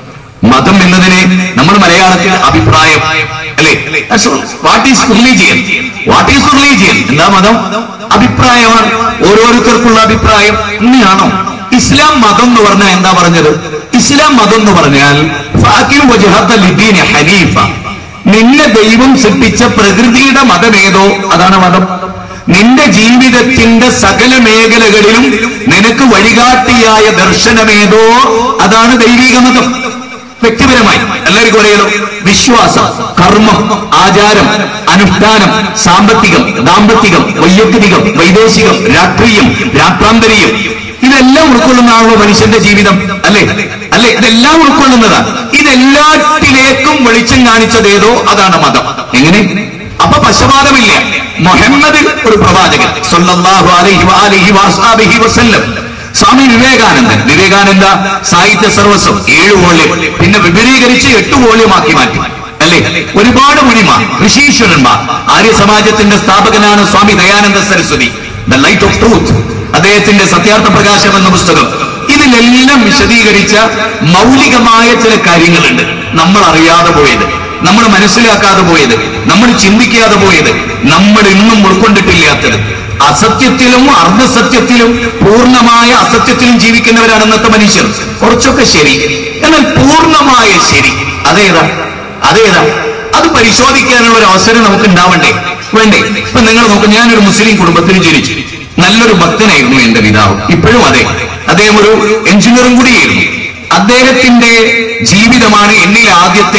[SPEAKER 5] മതം എന്നതിനെ നമ്മൾ മലയാളത്തിൽ അഭിപ്രായം അല്ലേ what is religion what is religion എന്താ മതം അഭിപ്രായമാണ് ഓരോരുത്തർക്കുള്ള അഭിപ്രായം ഇങ്ങനെയാണോ ഇസ്ലാം മതം എന്ന് പറഞ്ഞാൽ എന്താ പറഞ്ഞത് ഇസ്ലാം മതം എന്ന് പറഞ്ഞാൽ ഫാക്കിൽ വജഹത്ത ലിദ്ദീനി ഹനീഫ നിന്നെ ദൈവം സൃഷ്ടിച്ച പ്രകൃതിയുടെ മതമേതോ അതാണ് മതം നിന്റെ ജീവിതത്തിന്റെ സകല മേഖലകളിലും നിനക്ക് വഴികാട്ടിയായ ദർശനമേതോ അതാണ് ദൈവിക മതം വ്യക്തിപരമായി എല്ലാവർക്കും അറിയാലോ വിശ്വാസം കർമ്മം ആചാരം അനുഷ്ഠാനം സാമ്പത്തികം ദാമ്പത്തികം വൈയക്തികം വൈദേശികം രാഷ്ട്രീയം രാഷ്ട്രാന്തരീയം ഇതെല്ലാം ഉൾക്കൊള്ളുന്നതാണല്ലോ മനുഷ്യന്റെ ജീവിതം അല്ലേ അല്ലേ ഇതെല്ലാം ഉൾക്കൊള്ളുന്നതാണ് ഇതെല്ലാറ്റിലേക്കും വെളിച്ചം കാണിച്ചതേതോ അതാണ് മതം എങ്ങനെ അപ്പൊ പക്ഷപാതമില്ല മുഹമ്മദ് ഒരു പ്രവാചകൻ സല്ലല്ലാഹു അലൈഹി വഅലിഹി വഅസ്ഹാബിഹി വസല്ലം സ്വാമി വിവേകാനന്ദൻ വിവേകാനന്ദ സാഹിത്യ സർവസ്വം ഏഴ് വോള്യം പിന്നെ വിപുലീകരിച്ച് എട്ട് വോള്യമാക്കി മാറ്റി അല്ലേ ഒരുപാട് മുനിമാർ ഋഷീശ്വരന്മാർ ആര്യ സമാജത്തിന്റെ സ്ഥാപകനാണ് Swami Dayananda Saraswati the light of truth അദ്ദേഹത്തിന്റെ സത്യാർത്ഥ പ്രകാശം എന്ന പുസ്തകം ഇതിലെല്ലാം വിശദീകരിച്ച മൗലികമായ ചില കാര്യങ്ങളുണ്ട് നമ്മൾ അറിയാതെ പോയത് നമ്മൾ മനസ്സിലാക്കാതെ പോയത് നമ്മൾ ചിന്തിക്കാതെ പോയത് നമ്മൾ ഇന്നും ഉൾക്കൊണ്ടിട്ടില്ലാത്തത് അസത്യത്തിലും അർദ്ധസത്യത്തിലും പൂർണ്ണമായ അസത്യത്തിലും ജീവിക്കുന്നവരാണ് ഇന്നത്തെ മനുഷ്യർ കുറച്ചൊക്കെ ശരി എന്നാൽ പൂർണ്ണമായ ശരി അതേതാ അതേതാ അത് പരിശോധിക്കാനുള്ള ഒരു അവസരം നമുക്ക് ഉണ്ടാവണ്ടേ വേണ്ടേ ഇപ്പൊ നിങ്ങൾ നോക്കും ഞാനൊരു മുസ്ലിം കുടുംബത്തിൽ ജനിച്ചു നല്ലൊരു ഭക്തനായിരുന്നു എന്റെ പിതാവ് ഇപ്പോഴും അതെ അദ്ദേഹം ഒരു എഞ്ചിനീയറും കൂടിയായിരുന്നു അദ്ദേഹത്തിന്റെ ജീവിതമാണ് എന്നിൽ ആദ്യത്തെ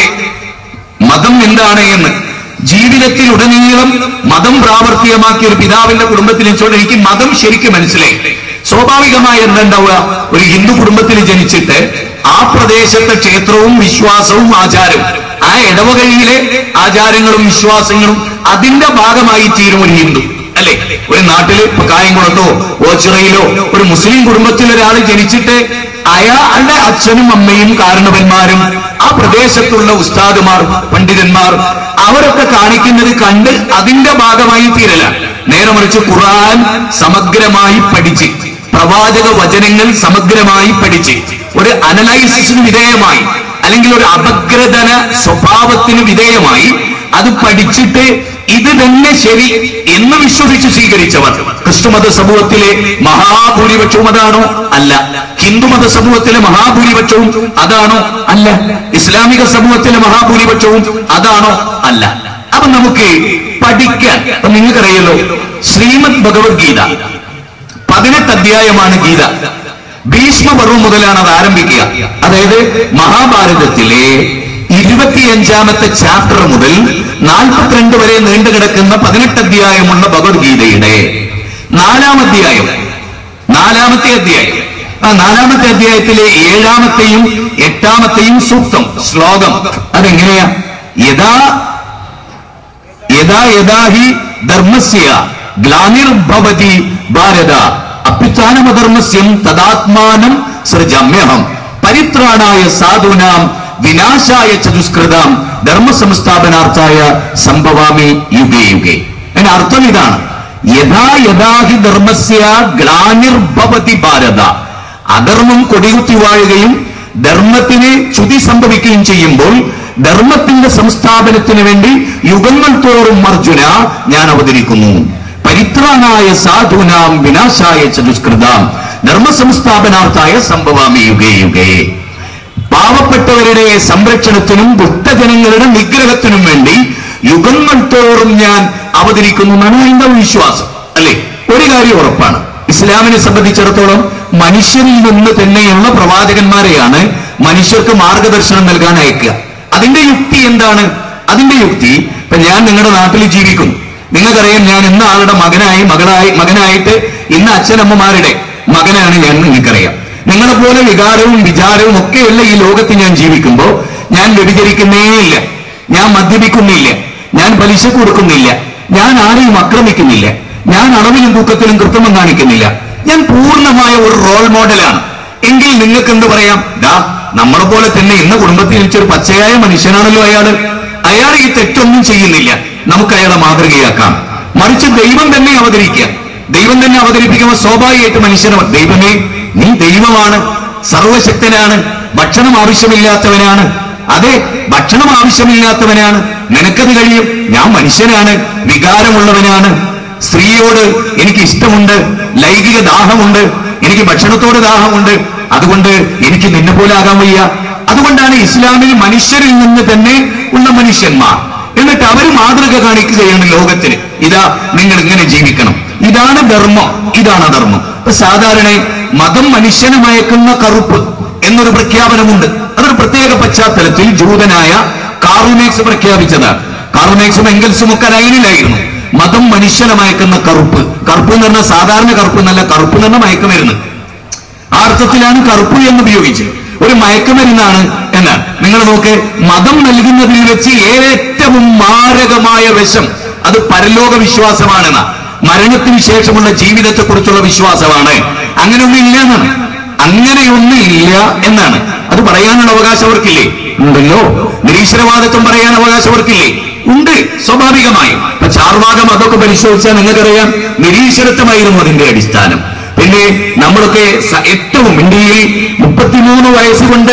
[SPEAKER 5] മതം എന്താണ് എന്ന് ജീവിതത്തിൽ ഉടനീളം മതം പ്രാവർത്തികമാക്കിയ ഒരു പിതാവിന്റെ കുടുംബത്തിൽ വെച്ചുകൊണ്ട് എനിക്ക് മതം ശരിക്കും മനസ്സിലായി സ്വാഭാവികമായി എന്തുണ്ടാവുക ഒരു ഹിന്ദു കുടുംബത്തിൽ ജനിച്ചിട്ട് ആ പ്രദേശത്തെ ക്ഷേത്രവും വിശ്വാസവും ആചാരവും ആ ഇടവകയിലെ ആചാരങ്ങളും വിശ്വാസങ്ങളും അതിന്റെ ഭാഗമായി തീരും ഒരു ഹിന്ദു അല്ലെ ഒരു നാട്ടില് ഇപ്പൊ കായംകുളത്തോ ഓച്ചിറയിലോ ഒരു മുസ്ലിം കുടുംബത്തിൽ ഒരാൾ ജനിച്ചിട്ട് അയാളുടെ അച്ഛനും അമ്മയും കാരണവന്മാരും ആ പ്രദേശത്തുള്ള ഉസ്താദുമാർ പണ്ഡിതന്മാർ അവരൊക്കെ കാണിക്കുന്നത് കണ്ട് അതിന്റെ ഭാഗമായി തീരല നേരെ മറിച്ച് ഖുർആൻ സമഗ്രമായി പഠിച്ച് പ്രവാചക വചനങ്ങൾ സമഗ്രമായി പഠിച്ച് ഒരു അനലൈസിസിന് വിധേയമായി അല്ലെങ്കിൽ ഒരു അപഗ്രഥന സ്വഭാവത്തിന് വിധേയമായി അത് പഠിച്ചിട്ട് ഇത് തന്നെ ശരി എന്ന് വിശ്വസിച്ച് സ്വീകരിച്ചവർ ക്രിസ്തുമത സമൂഹത്തിലെ മഹാഭൂരിപക്ഷവും അതാണോ അല്ല ഹിന്ദുമത സമൂഹത്തിലെ മഹാഭൂരിപക്ഷവും അതാണോ അല്ല ഇസ്ലാമിക സമൂഹത്തിലെ മഹാഭൂരിപക്ഷവും അതാണോ അല്ല അപ്പൊ നമുക്ക് പഠിക്കാൻ അപ്പൊ നിങ്ങൾക്കറിയല്ലോ ശ്രീമദ് ഭഗവത്ഗീത പതിനെട്ട് അധ്യായമാണ് ഗീത ഭീഷ്മപർവം മുതലാണ് അത് ആരംഭിക്കുക അതായത് മഹാഭാരതത്തിലെ ഇരുപത്തിയഞ്ചാമത്തെ ചാപ്റ്റർ മുതൽ നാൽപ്പത്തിരണ്ട് വരെ നീണ്ടു കിടക്കുന്ന പതിനെട്ട് അധ്യായമുള്ള ഭഗവത്ഗീതയുടെ നാലാം അധ്യായം നാലാമത്തെ അധ്യായം ആ നാലാമത്തെ അധ്യായത്തിലെ ഏഴാമത്തെയും എട്ടാമത്തെയും സൂക്തം ശ്ലോകം അതെങ്ങനെയാ യഥാ യഥാ യഥാ ഹി ധർമ്മസ്യ ഗ്ലാനിർഭവതി ഭാരത അഭ്യുത്ഥാനമധർമ്മസ്യം തദാത്മാനം സൃജമ്യഹം പരിത്രാണായ സാധൂനാം വിനാശായ ചതുഷ്കൃതാം ധർമ്മ സംസ്ഥാപനാർത്ഥായ സംഭവാമി യുഗേ യുഗേ അതിന്റെ അർത്ഥം ഇതാണ് യഥാ യഥാ ഹി ധർമ്മസ്യ ഗ്ലാനിർഭവതി ഭാരത അധർമ്മം കൊടികുത്തി വാഴുകയും ധർമ്മത്തിന് ചുതി സംഭവിക്കുകയും ചെയ്യുമ്പോൾ ധർമ്മത്തിന്റെ സംസ്ഥാപനത്തിന് വേണ്ടി യുഗങ്ങൾ തോറും അർജുന ഞാൻ അവതരിക്കുന്നു പരിത്രാണായ സാധൂനാം വിനാശായ ചതുഷ്കൃതാം ധർമ്മ സംസ്ഥാപനാർത്ഥായ സംഭവാമി യുഗേ യുഗേ പാവപ്പെട്ടവരുടെ സംരക്ഷണത്തിനും ദുഷ്ടജനങ്ങളുടെ നിഗ്രഹത്തിനും വേണ്ടി യുഗങ്ങൾ തോറും ഞാൻ അവതരിക്കുന്നു എന്നാണ് ഹൈന്ദവ വിശ്വാസം അല്ലെ ഒരു കാര്യം ഉറപ്പാണ് ഇസ്ലാമിനെ സംബന്ധിച്ചിടത്തോളം മനുഷ്യരിൽ നിന്ന് തന്നെയുള്ള പ്രവാചകന്മാരെയാണ് മനുഷ്യർക്ക് മാർഗദർശനം നൽകാൻ അയക്കുക അതിന്റെ യുക്തി എന്താണ് അതിന്റെ യുക്തി ഇപ്പൊ ഞാൻ നിങ്ങളുടെ നാട്ടിൽ ജീവിക്കുന്നു നിങ്ങൾക്കറിയാം ഞാൻ ഇന്ന ആളുടെ മകനായി മകളായി മകനായിട്ട് ഇന്ന അച്ഛനമ്മമാരുടെ മകനാണ് ഞാൻ നിങ്ങൾക്കറിയാം നിങ്ങളെ പോലെ വികാരവും വിചാരവും ഒക്കെയുള്ള ഈ ലോകത്ത് ഞാൻ ജീവിക്കുമ്പോൾ ഞാൻ വ്യഭിചരിക്കുന്നേയില്ല ഞാൻ മദ്യപിക്കുന്നില്ല ഞാൻ പലിശ കൊടുക്കുന്നില്ല ഞാൻ ആരെയും ആക്രമിക്കുന്നില്ല ഞാൻ അളവിലും തൂക്കത്തിലും കൃത്രിമം കാണിക്കുന്നില്ല ഞാൻ പൂർണ്ണമായ ഒരു റോൾ മോഡലാണ് എങ്കിൽ നിങ്ങൾക്ക് എന്ത് പറയാം ദാ നമ്മളെ പോലെ തന്നെ ഇന്ന കുടുംബത്തിൽ ജനിച്ചൊരു പച്ചയായ മനുഷ്യനാണല്ലോ അയാള് അയാൾ ഈ തെറ്റൊന്നും ചെയ്യുന്നില്ല നമുക്ക് അയാളെ മാതൃകയാക്കാം മറിച്ച് ദൈവം തന്നെ അവതരിക്കുക ദൈവം തന്നെ അവതരിപ്പിക്കുമ്പോൾ സ്വാഭാവികമായിട്ട് മനുഷ്യനെ ദൈവമേ നീ ദൈവമാണ് സർവശക്തനാണ് ഭക്ഷണം ആവശ്യമില്ലാത്തവനാണ് അതെ ഭക്ഷണം ആവശ്യമില്ലാത്തവനാണ് നിനക്കത് കഴിയും ഞാൻ മനുഷ്യനാണ് വികാരമുള്ളവനാണ് സ്ത്രീയോട് എനിക്ക് ഇഷ്ടമുണ്ട് ലൈംഗിക ദാഹമുണ്ട് എനിക്ക് ഭക്ഷണത്തോട് ദാഹമുണ്ട് അതുകൊണ്ട് എനിക്ക് നിന്നെ പോലെ ആകാൻ വയ്യ അതുകൊണ്ടാണ് ഇസ്ലാമിൽ മനുഷ്യരിൽ നിന്ന് തന്നെ ഉള്ള മനുഷ്യന്മാർ എന്നിട്ട് അവർ മാതൃക കാണിക്കുകയാണ് ലോകത്തിന് ഇതാ നിങ്ങൾ ഇങ്ങനെ ജീവിക്കണം ഇതാണ് ധർമ്മം ഇതാണ് അധർമ്മം ഇപ്പൊ സാധാരണ മതം മനുഷ്യനെ മയക്കുന്ന കറുപ്പ് എന്നൊരു പ്രഖ്യാപനമുണ്ട് അതൊരു പ്രത്യേക പശ്ചാത്തലത്തിൽ ജൂതനായ കാർമേക്സ് പ്രഖ്യാപിച്ചതാണ് കാർമേക്സും എങ്കൽസും ഒക്കെ ലൈനിലായിരുന്നു മതം മനുഷ്യനെ മയക്കുന്ന കറുപ്പ് കറുപ്പ് എന്ന് പറഞ്ഞാൽ സാധാരണ കറുപ്പ് എന്നല്ല കറുപ്പ് എന്ന് പറഞ്ഞാൽ മയക്കുമരുന്ന് ആ അർത്ഥത്തിലാണ് കറുപ്പ് എന്ന് ഉപയോഗിച്ചത് ഒരു മയക്കുമരുന്നാണ് എന്നാണ് നിങ്ങൾ നോക്ക് മതം നൽകുന്നതിൽ വെച്ച് ഏറ്റവും മാരകമായ വിഷം അത് പരലോക വിശ്വാസമാണെന്ന മരണത്തിന് ശേഷമുള്ള ജീവിതത്തെക്കുറിച്ചുള്ള വിശ്വാസമാണ് അങ്ങനെയൊന്നും ഇല്ല എന്നാണ് അങ്ങനെയൊന്നും ഇല്ല എന്നാണ് അത് പറയാനുള്ള അവകാശം അവർക്കില്ലേ ഉണ്ടല്ലോ നിരീശ്വരവാദത്വം പറയാൻ അവകാശം അവർക്കില്ലേ ഉണ്ട് സ്വാഭാവികമായും ഇപ്പൊ ചാർവാകം അതൊക്കെ പരിശോധിച്ചാൽ നിങ്ങൾക്കറിയാം നിരീശ്വരത്വമായിരുന്നു അതിന്റെ അടിസ്ഥാനം പിന്നെ നമ്മളൊക്കെ സ- ഏറ്റവും ഇന്ത്യയിൽ മുപ്പത്തിമൂന്ന് വയസ്സുകൊണ്ട്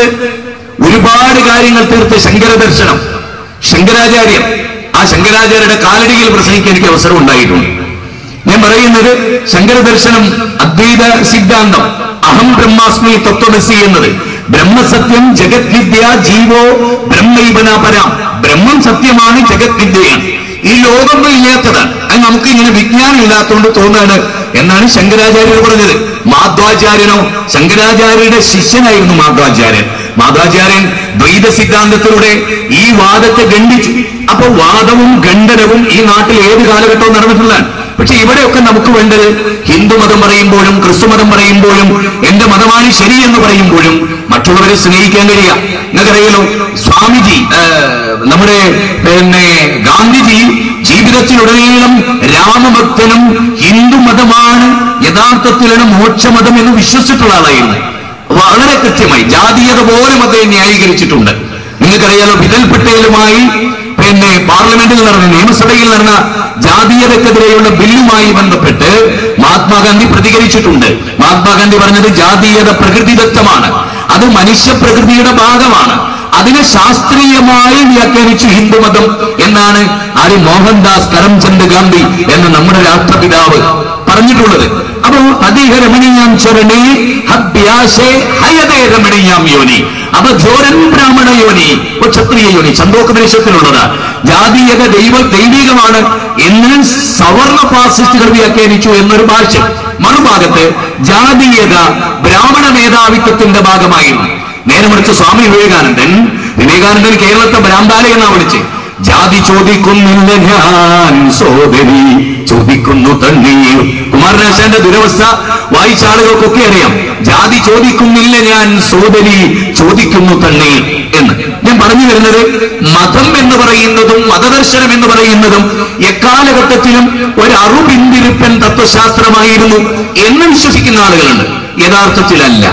[SPEAKER 5] ഒരുപാട് കാര്യങ്ങൾ തീർത്ത് ശങ്കര ദർശനം ശങ്കരാചാര്യൻ ആ ശങ്കരാചാര്യരുടെ കാലടിയിൽ പ്രസംഗിക്കാൻ എനിക്ക് അവസരം ഉണ്ടായിട്ടുണ്ട് ഞാൻ പറയുന്നത് ശങ്കര ദർശനം അദ്വൈത സിദ്ധാന്തം അഹം ബ്രഹ്മാസ്മി തത്വമസി എന്നത് ബ്രഹ്മസത്യം ജഗത് വിദ്യ ജീവോ ബ്രഹ്മൈവന പരാം ബ്രഹ്മം സത്യമാണ് ജഗത് വിദ്യയാണ് ഈ ലോകമൊന്നും ഇല്ലാത്തതാണ് അത് നമുക്ക് ഇങ്ങനെ വിജ്ഞാനം ഇല്ലാത്തതുകൊണ്ട് തോന്നുകയാണ് എന്നാണ് ശങ്കരാചാര്യർ പറഞ്ഞത് മാധ്വാചാര്യനോ ശങ്കരാചാര്യരുടെ ശിഷ്യനായിരുന്നു മാധ്വാചാര്യൻ മാധ്വാചാര്യൻ ദ്വൈത സിദ്ധാന്തത്തിലൂടെ ഈ വാദത്തെ ഖണ്ഡിച്ചു അപ്പൊ വാദവും ഖണ്ഡനവും ഈ നാട്ടിൽ ഏത് കാലഘട്ടവും നടന്നിട്ടുള്ളതാണ് പക്ഷെ ഇവിടെയൊക്കെ നമുക്ക് വേണ്ടത് ഹിന്ദു മതം പറയുമ്പോഴും ക്രിസ്തു മതം പറയുമ്പോഴും എന്റെ മതമാണ് ശരി എന്ന് പറയുമ്പോഴും മറ്റുള്ളവരെ സ്നേഹിക്കാൻ കഴിയുക നിങ്ങൾക്കറിയാലോ സ്വാമിജി ആ, നമ്മുടെ പിന്നെ ഗാന്ധിജി ജീവിതത്തിലുടനീളം രാമഭക്തനും ഹിന്ദു മതമാണ് യഥാർത്ഥത്തിലുള്ള മോക്ഷമതം എന്ന് വിശ്വസിച്ചിട്ടുള്ള ആളായിരുന്നു വളരെ കൃത്യമായി ജാതീയത പോലും അദ്ദേഹം ന്യായീകരിച്ചിട്ടുണ്ട് നിങ്ങൾക്കറിയാലോ ബിദൽ പട്ടേലുമായി പിന്നെ പാർലമെന്റിൽ നടന്ന നിയമസഭയിൽ നടന്ന ജാതീയതക്കെതിരെയുള്ള ബില്ലുമായി ബന്ധപ്പെട്ട് മഹാത്മാഗാന്ധി പ്രതികരിച്ചിട്ടുണ്ട് മഹാത്മാഗാന്ധി പറഞ്ഞത് ജാതീയത പ്രകൃതിദത്തമാണ് അത് മനുഷ്യപ്രകൃതിയുടെ ഭാഗമാണ് അതിനെ ശാസ്ത്രീയമായി വ്യാഖ്യാനിച്ചു ഹിന്ദുമതം എന്നാണ് ആര്യ മോഹൻദാസ് കരംചന്ദ് ഗാന്ധി എന്ന നമ്മുടെ രാഷ്ട്രപിതാവ് പറഞ്ഞിട്ടുള്ളത് അപ്പോ അതീഹ രമണീയാം ചരണേ ഹബ്യാശേ ഹയതേ രമണീയാം യോനി അപ്പൊ ഘോരൻ ബ്രാഹ്മണ യോനി ഇപ്പൊ ക്ഷത്രിയ യോനി ചന്തോക്കപരിഷത്തിലുള്ളത് ജാതീയത ദൈവ ദൈവികമാണ് എന്ന് സവർണ ഫാസിസ്റ്റുകൾ വ്യാഖ്യാനിച്ചു എന്നൊരു ഭാഷ്യം മറുഭാഗത്ത് ജാതീയത ബ്രാഹ്മണ മേധാവിത്വത്തിന്റെ ഭാഗമായിരുന്നു നേരെ മറിച്ച് സ്വാമി വിവേകാനന്ദൻ വിവേകാനന്ദൻ കേരളത്തെ ഭ്രാന്താലയ എന്നാ വിളിച്ച് ജാതി ചോദിക്കുന്നില്ല ഞാൻ സോദരി ചോദിക്കുന്നു തണ്ണീർ കുമാരനാശാന്റെ ദുരവസ്ഥ വായിച്ച ആളുകൾക്കൊക്കെ അറിയാം ജാതി ചോദിക്കുന്നില്ല ഞാൻ സോദരി ചോദിക്കുന്നു തണ്ണീർ എന്ന് ഞാൻ പറഞ്ഞു വരുന്നത് മതം എന്ന് പറയുന്നതും മതദർശനം എന്ന് പറയുന്നതും എക്കാലഘട്ടത്തിലും ഒരു അറുപിന്തിരിപ്പൻ തത്വശാസ്ത്രമായിരുന്നു എന്ന് വിശ്വസിക്കുന്ന ആളുകളുണ്ട് യഥാർത്ഥത്തിലല്ല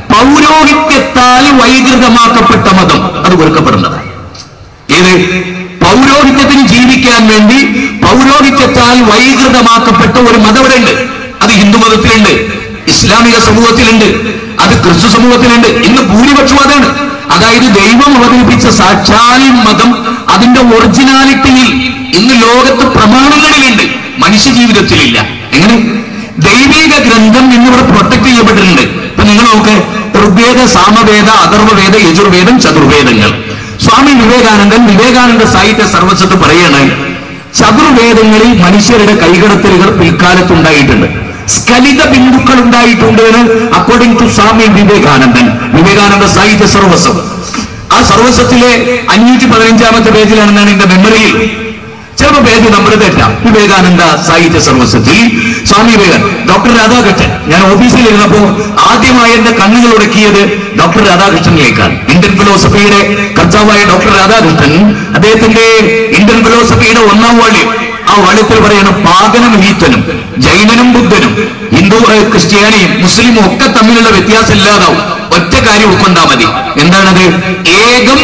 [SPEAKER 5] പൗരോഹിത്യത്താൽ വൈകൃതമാക്കപ്പെട്ട മതം അത് വെറുക്കപ്പെടുന്നതാണ് ഏത് പൗരോഹിത്യത്തിന് ജീവിക്കാൻ വേണ്ടി പൗരോഹിത്യത്താൽ വൈകൃതമാക്കപ്പെട്ട ഒരു മതം ഇവിടെ ഉണ്ട് അത് ഹിന്ദു മതത്തിലുണ്ട് ഇസ്ലാമിക സമൂഹത്തിലുണ്ട് അത് ക്രിസ്തു സമൂഹത്തിലുണ്ട് ഇന്ന് ഭൂരിപക്ഷം അതാണ് അതായത് ദൈവം അവതരിപ്പിച്ച സാക്ഷാൽ മതം അതിന്റെ ഒറിജിനാലിറ്റിയിൽ ഇന്ന് ലോകത്ത് പ്രമാണങ്ങളിലുണ്ട് മനുഷ്യ ജീവിതത്തിലില്ല എങ്ങനെ ദൈവിക ഗ്രന്ഥം ഇന്നിവിടെ പ്രൊട്ടക്ട് ചെയ്യപ്പെട്ടിട്ടുണ്ട് ഇപ്പൊ നിങ്ങൾ നോക്ക് ഋഗ്വേദ സാമവേദ അഥർവവേദ യജുർവേദം ചതുർവേദങ്ങൾ സ്വാമി വിവേകാനന്ദൻ വിവേകാനന്ദ സാഹിത്യ സർവസ്വത്ത് പറയാണ് ചതുർവേദങ്ങളിൽ മനുഷ്യരുടെ കൈകടത്തലുകൾ പിൽക്കാലത്തുണ്ടായിട്ടുണ്ട് സ്ഖലിത ബിന്ദുക്കൾ ഉണ്ടായിട്ടുണ്ട് എന്ന് അക്കോർഡിംഗ് ടു സ്വാമി വിവേകാനന്ദൻ വിവേകാനന്ദ സാഹിത്യ സർവസ്വം ആ സർവസ്വത്തിലെ അഞ്ഞൂറ്റി പതിനഞ്ചാമത്തെ പേജിലാണെന്നാണ് എന്റെ മെമ്മറിയിൽ ചിലപ്പോൾ പേജ് നമ്പർ തെറ്റാം വിവേകാനന്ദ സാഹിത്യ സർവസ്വത്തിൽ സ്വാമി വിവേകാനന്ദ ഡോക്ടർ രാധാകൃഷ്ണൻ ഞാൻ ഓഫീസിൽ ഇരുന്നപ്പോ ആദ്യമായി എന്റെ കണ്ണുകൾ ഉടക്കിയത് ഡോക്ടർ രാധാകൃഷ്ണനിലേക്കാണ് ഇന്ത്യൻ ഫിലോസഫിയുടെ കർത്താവായ ഡോക്ടർ രാധാകൃഷ്ണൻ അദ്ദേഹത്തിന്റെ ഇന്ത്യൻ ഫിലോസഫിയുടെ ഒന്നാം വാള്യം ആ വാള്യത്തിൽ പറയണം പാകനും ഹീത്തനും ജൈനനും ബുദ്ധനും ഹിന്ദു ഏഹ്, ക്രിസ്ത്യാനിയും മുസ്ലിമും ഒക്കെ തമ്മിലുള്ള വ്യത്യാസം ഇല്ലാതാവും ഒറ്റ കാര്യം ഉൾക്കൊണ്ടാ മതി എന്താണത് ഏകം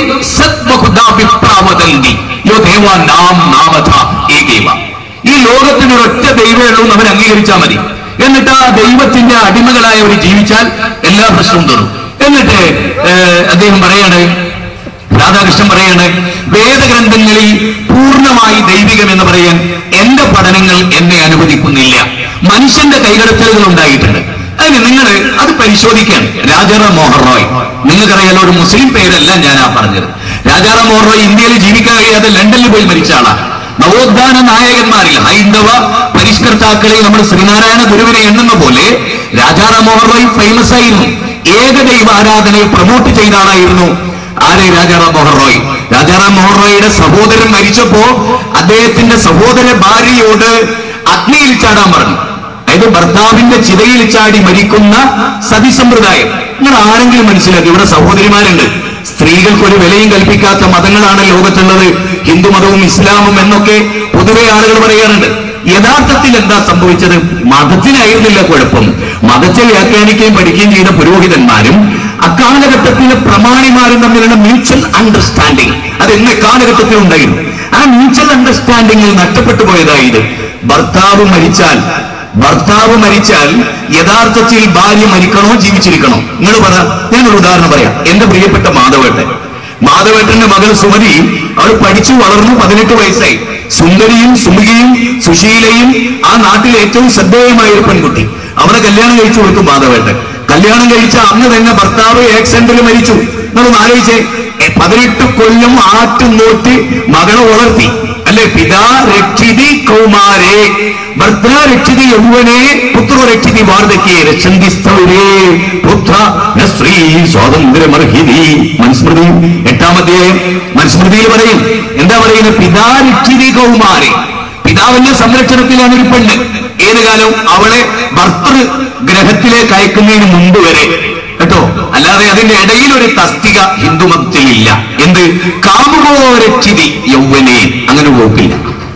[SPEAKER 5] സത്വഹുദാഭിപ്രാവതന്തി യോ ദേവ നാം നാമഥ ഏകേവ ഈ ലോകത്തിന് ഒരൊറ്റ ദൈവമേ ഉള്ളൂ എന്ന് അവർ അംഗീകരിച്ചാൽ മതി എന്നിട്ട് ആ ദൈവത്തിന്റെ അടിമകളായി അവർ ജീവിച്ചാൽ എല്ലാ പ്രശ്നവും തീർന്നു എന്നിട്ട് ഏഹ്, അദ്ദേഹം പറയാണ് രാധാകൃഷ്ണൻ പറയാണ് വേദഗ്രന്ഥങ്ങളിൽ പൂർണ്ണമായി ദൈവികം എന്ന് പറയാൻ എന്റെ പഠനങ്ങൾ എന്നെ അനുവദിക്കുന്നില്ല മനുഷ്യന്റെ കൈകടത്തലുകൾ ഉണ്ടായിട്ടുണ്ട് അതിന് നിങ്ങൾ അത് പരിശോധിക്കാൻ രാജാറാം മോഹൻ റോയ് നിങ്ങൾക്കറിയാലോ ഒരു മുസ്ലിം പേരല്ല ഞാൻ ആ പറഞ്ഞത് രാജാറാം മോഹൻ റോയ് ഇന്ത്യയിൽ ജീവിക്കാൻ കഴിയാതെ ലണ്ടനിൽ പോയി മരിച്ച ആളാണ് നവോത്ഥാന നായകന്മാരിൽ ഹൈന്ദവ പരിഷ്കർത്താക്കളിൽ നമ്മൾ ശ്രീനാരായണ ഗുരുവിനെ എണ്ണുന്ന പോലെ രാജാറാം മോഹൻ റോയ് ഫേമസ് ആയിരുന്നു ഏകദൈവ ആരാധനയെ പ്രൊമോട്ട് ചെയ്ത ആളായിരുന്നു ആരെ രാജാറാം മോഹൻ റോയ് രാജാറാം മോഹൻ റോയിയുടെ സഹോദരൻ മരിച്ചപ്പോ അദ്ദേഹത്തിന്റെ സഹോദര ഭാര്യയോട് അഗ്നിയിൽ ചാടാൻ പറഞ്ഞു അതായത് ഭർത്താവിന്റെ ചിതയിൽ ചാടി മരിക്കുന്ന സതി സമ്പ്രദായം നിങ്ങൾ ആരെങ്കിലും മനസ്സിലാക്കി ഇവിടെ സഹോദരിമാരുണ്ട് സ്ത്രീകൾക്ക് ഒരു വിലയും കൽപ്പിക്കാത്ത മതങ്ങളാണ് ലോകത്തുള്ളത് ഹിന്ദു മതവും ഇസ്ലാമും എന്നൊക്കെ പൊതുവെ ആളുകൾ പറയാറുണ്ട് യഥാർത്ഥത്തിൽ എന്താ സംഭവിച്ചത് മതത്തിനായിരുന്നില്ല കുഴപ്പം മതത്തെ വ്യാഖ്യാനിക്കുകയും പഠിക്കുകയും ചെയ്ത പുരോഹിതന്മാരും അക്കാലഘട്ടത്തിലെ പ്രമാണിമാരും തമ്മിലുള്ള മ്യൂച്വൽ അണ്ടർസ്റ്റാൻഡിങ് അത് ഇന്ന് കാലഘട്ടത്തിൽ ഉണ്ടായിരുന്നു ആ മ്യൂച്വൽ അണ്ടർസ്റ്റാൻഡിങ്ങിൽ നഷ്ടപ്പെട്ടു പോയതായത് ഭർത്താവ് മരിച്ചാൽ ഭർത്താവ് മരിച്ചാൽ യഥാർത്ഥത്തിൽ ഭാര്യ മരിക്കണോ ജീവിച്ചിരിക്കണോ നിങ്ങൾ പറ ഞാനൊരു ഉദാഹരണം പറയാം എന്റെ പ്രിയപ്പെട്ട മാധവേട്ടൻ മാധവേട്ടന്റെ മകൾ സുമതി അവൾ പഠിച്ചു വളർന്നു പതിനെട്ട് വയസ്സായി സുന്ദരിയും സുമുഖിയും സുശീലയും ആ നാട്ടിലെ ഏറ്റവും ശ്രദ്ധേയമായ ഒരു പെൺകുട്ടി അവളെ കല്യാണം കഴിച്ചു കൊടുത്തു മാധവേട്ടൻ കല്യാണം കഴിച്ച അന്ന് തന്നെ ഭർത്താവ് ആക്സിഡന്റിൽ മരിച്ചു നമ്മളൊന്ന് ആലോചിച്ചേ എ, പതിനെട്ട് കൊല്ലം ആറ്റുനോട്ട് മകളെ വളർത്തി അല്ലെ പിതാ രക്ഷിതി കൗമാരേ ഭർത്താ രക്ഷിതി യൗവനെ പുത്ര രക്ഷിതി വാർദ്ധക്യേ രക്ഷന്തി സ്ഥൗരേ പുത്ര ന സ്ത്രീ സ്വാതന്ത്ര്യമർഹിതി മനുസ്മൃതി എട്ടാമത്തെ മനുസ്മൃതിയിൽ പറയും എന്താ പറയുന്നത് പിതാ രക്ഷിതി കൗമാരേ പിതാവിന്റെ സംരക്ഷണത്തിലാണ് ഒരു പെണ്ണ് ഏത് കാലം അവളെ ഭർത്തൃ ഗ്രഹത്തിലേക്ക് അയക്കുന്നതിന് മുമ്പ് വരെ കേട്ടോ അല്ലാതെ അതിന്റെ ഇടയിൽ ഒരു തസ്തിക ഹിന്ദുമതത്തിലില്ല എന്ത് കാമുകോ രക്ഷിതി യൗവനെ അങ്ങനെ പോക്കില്ല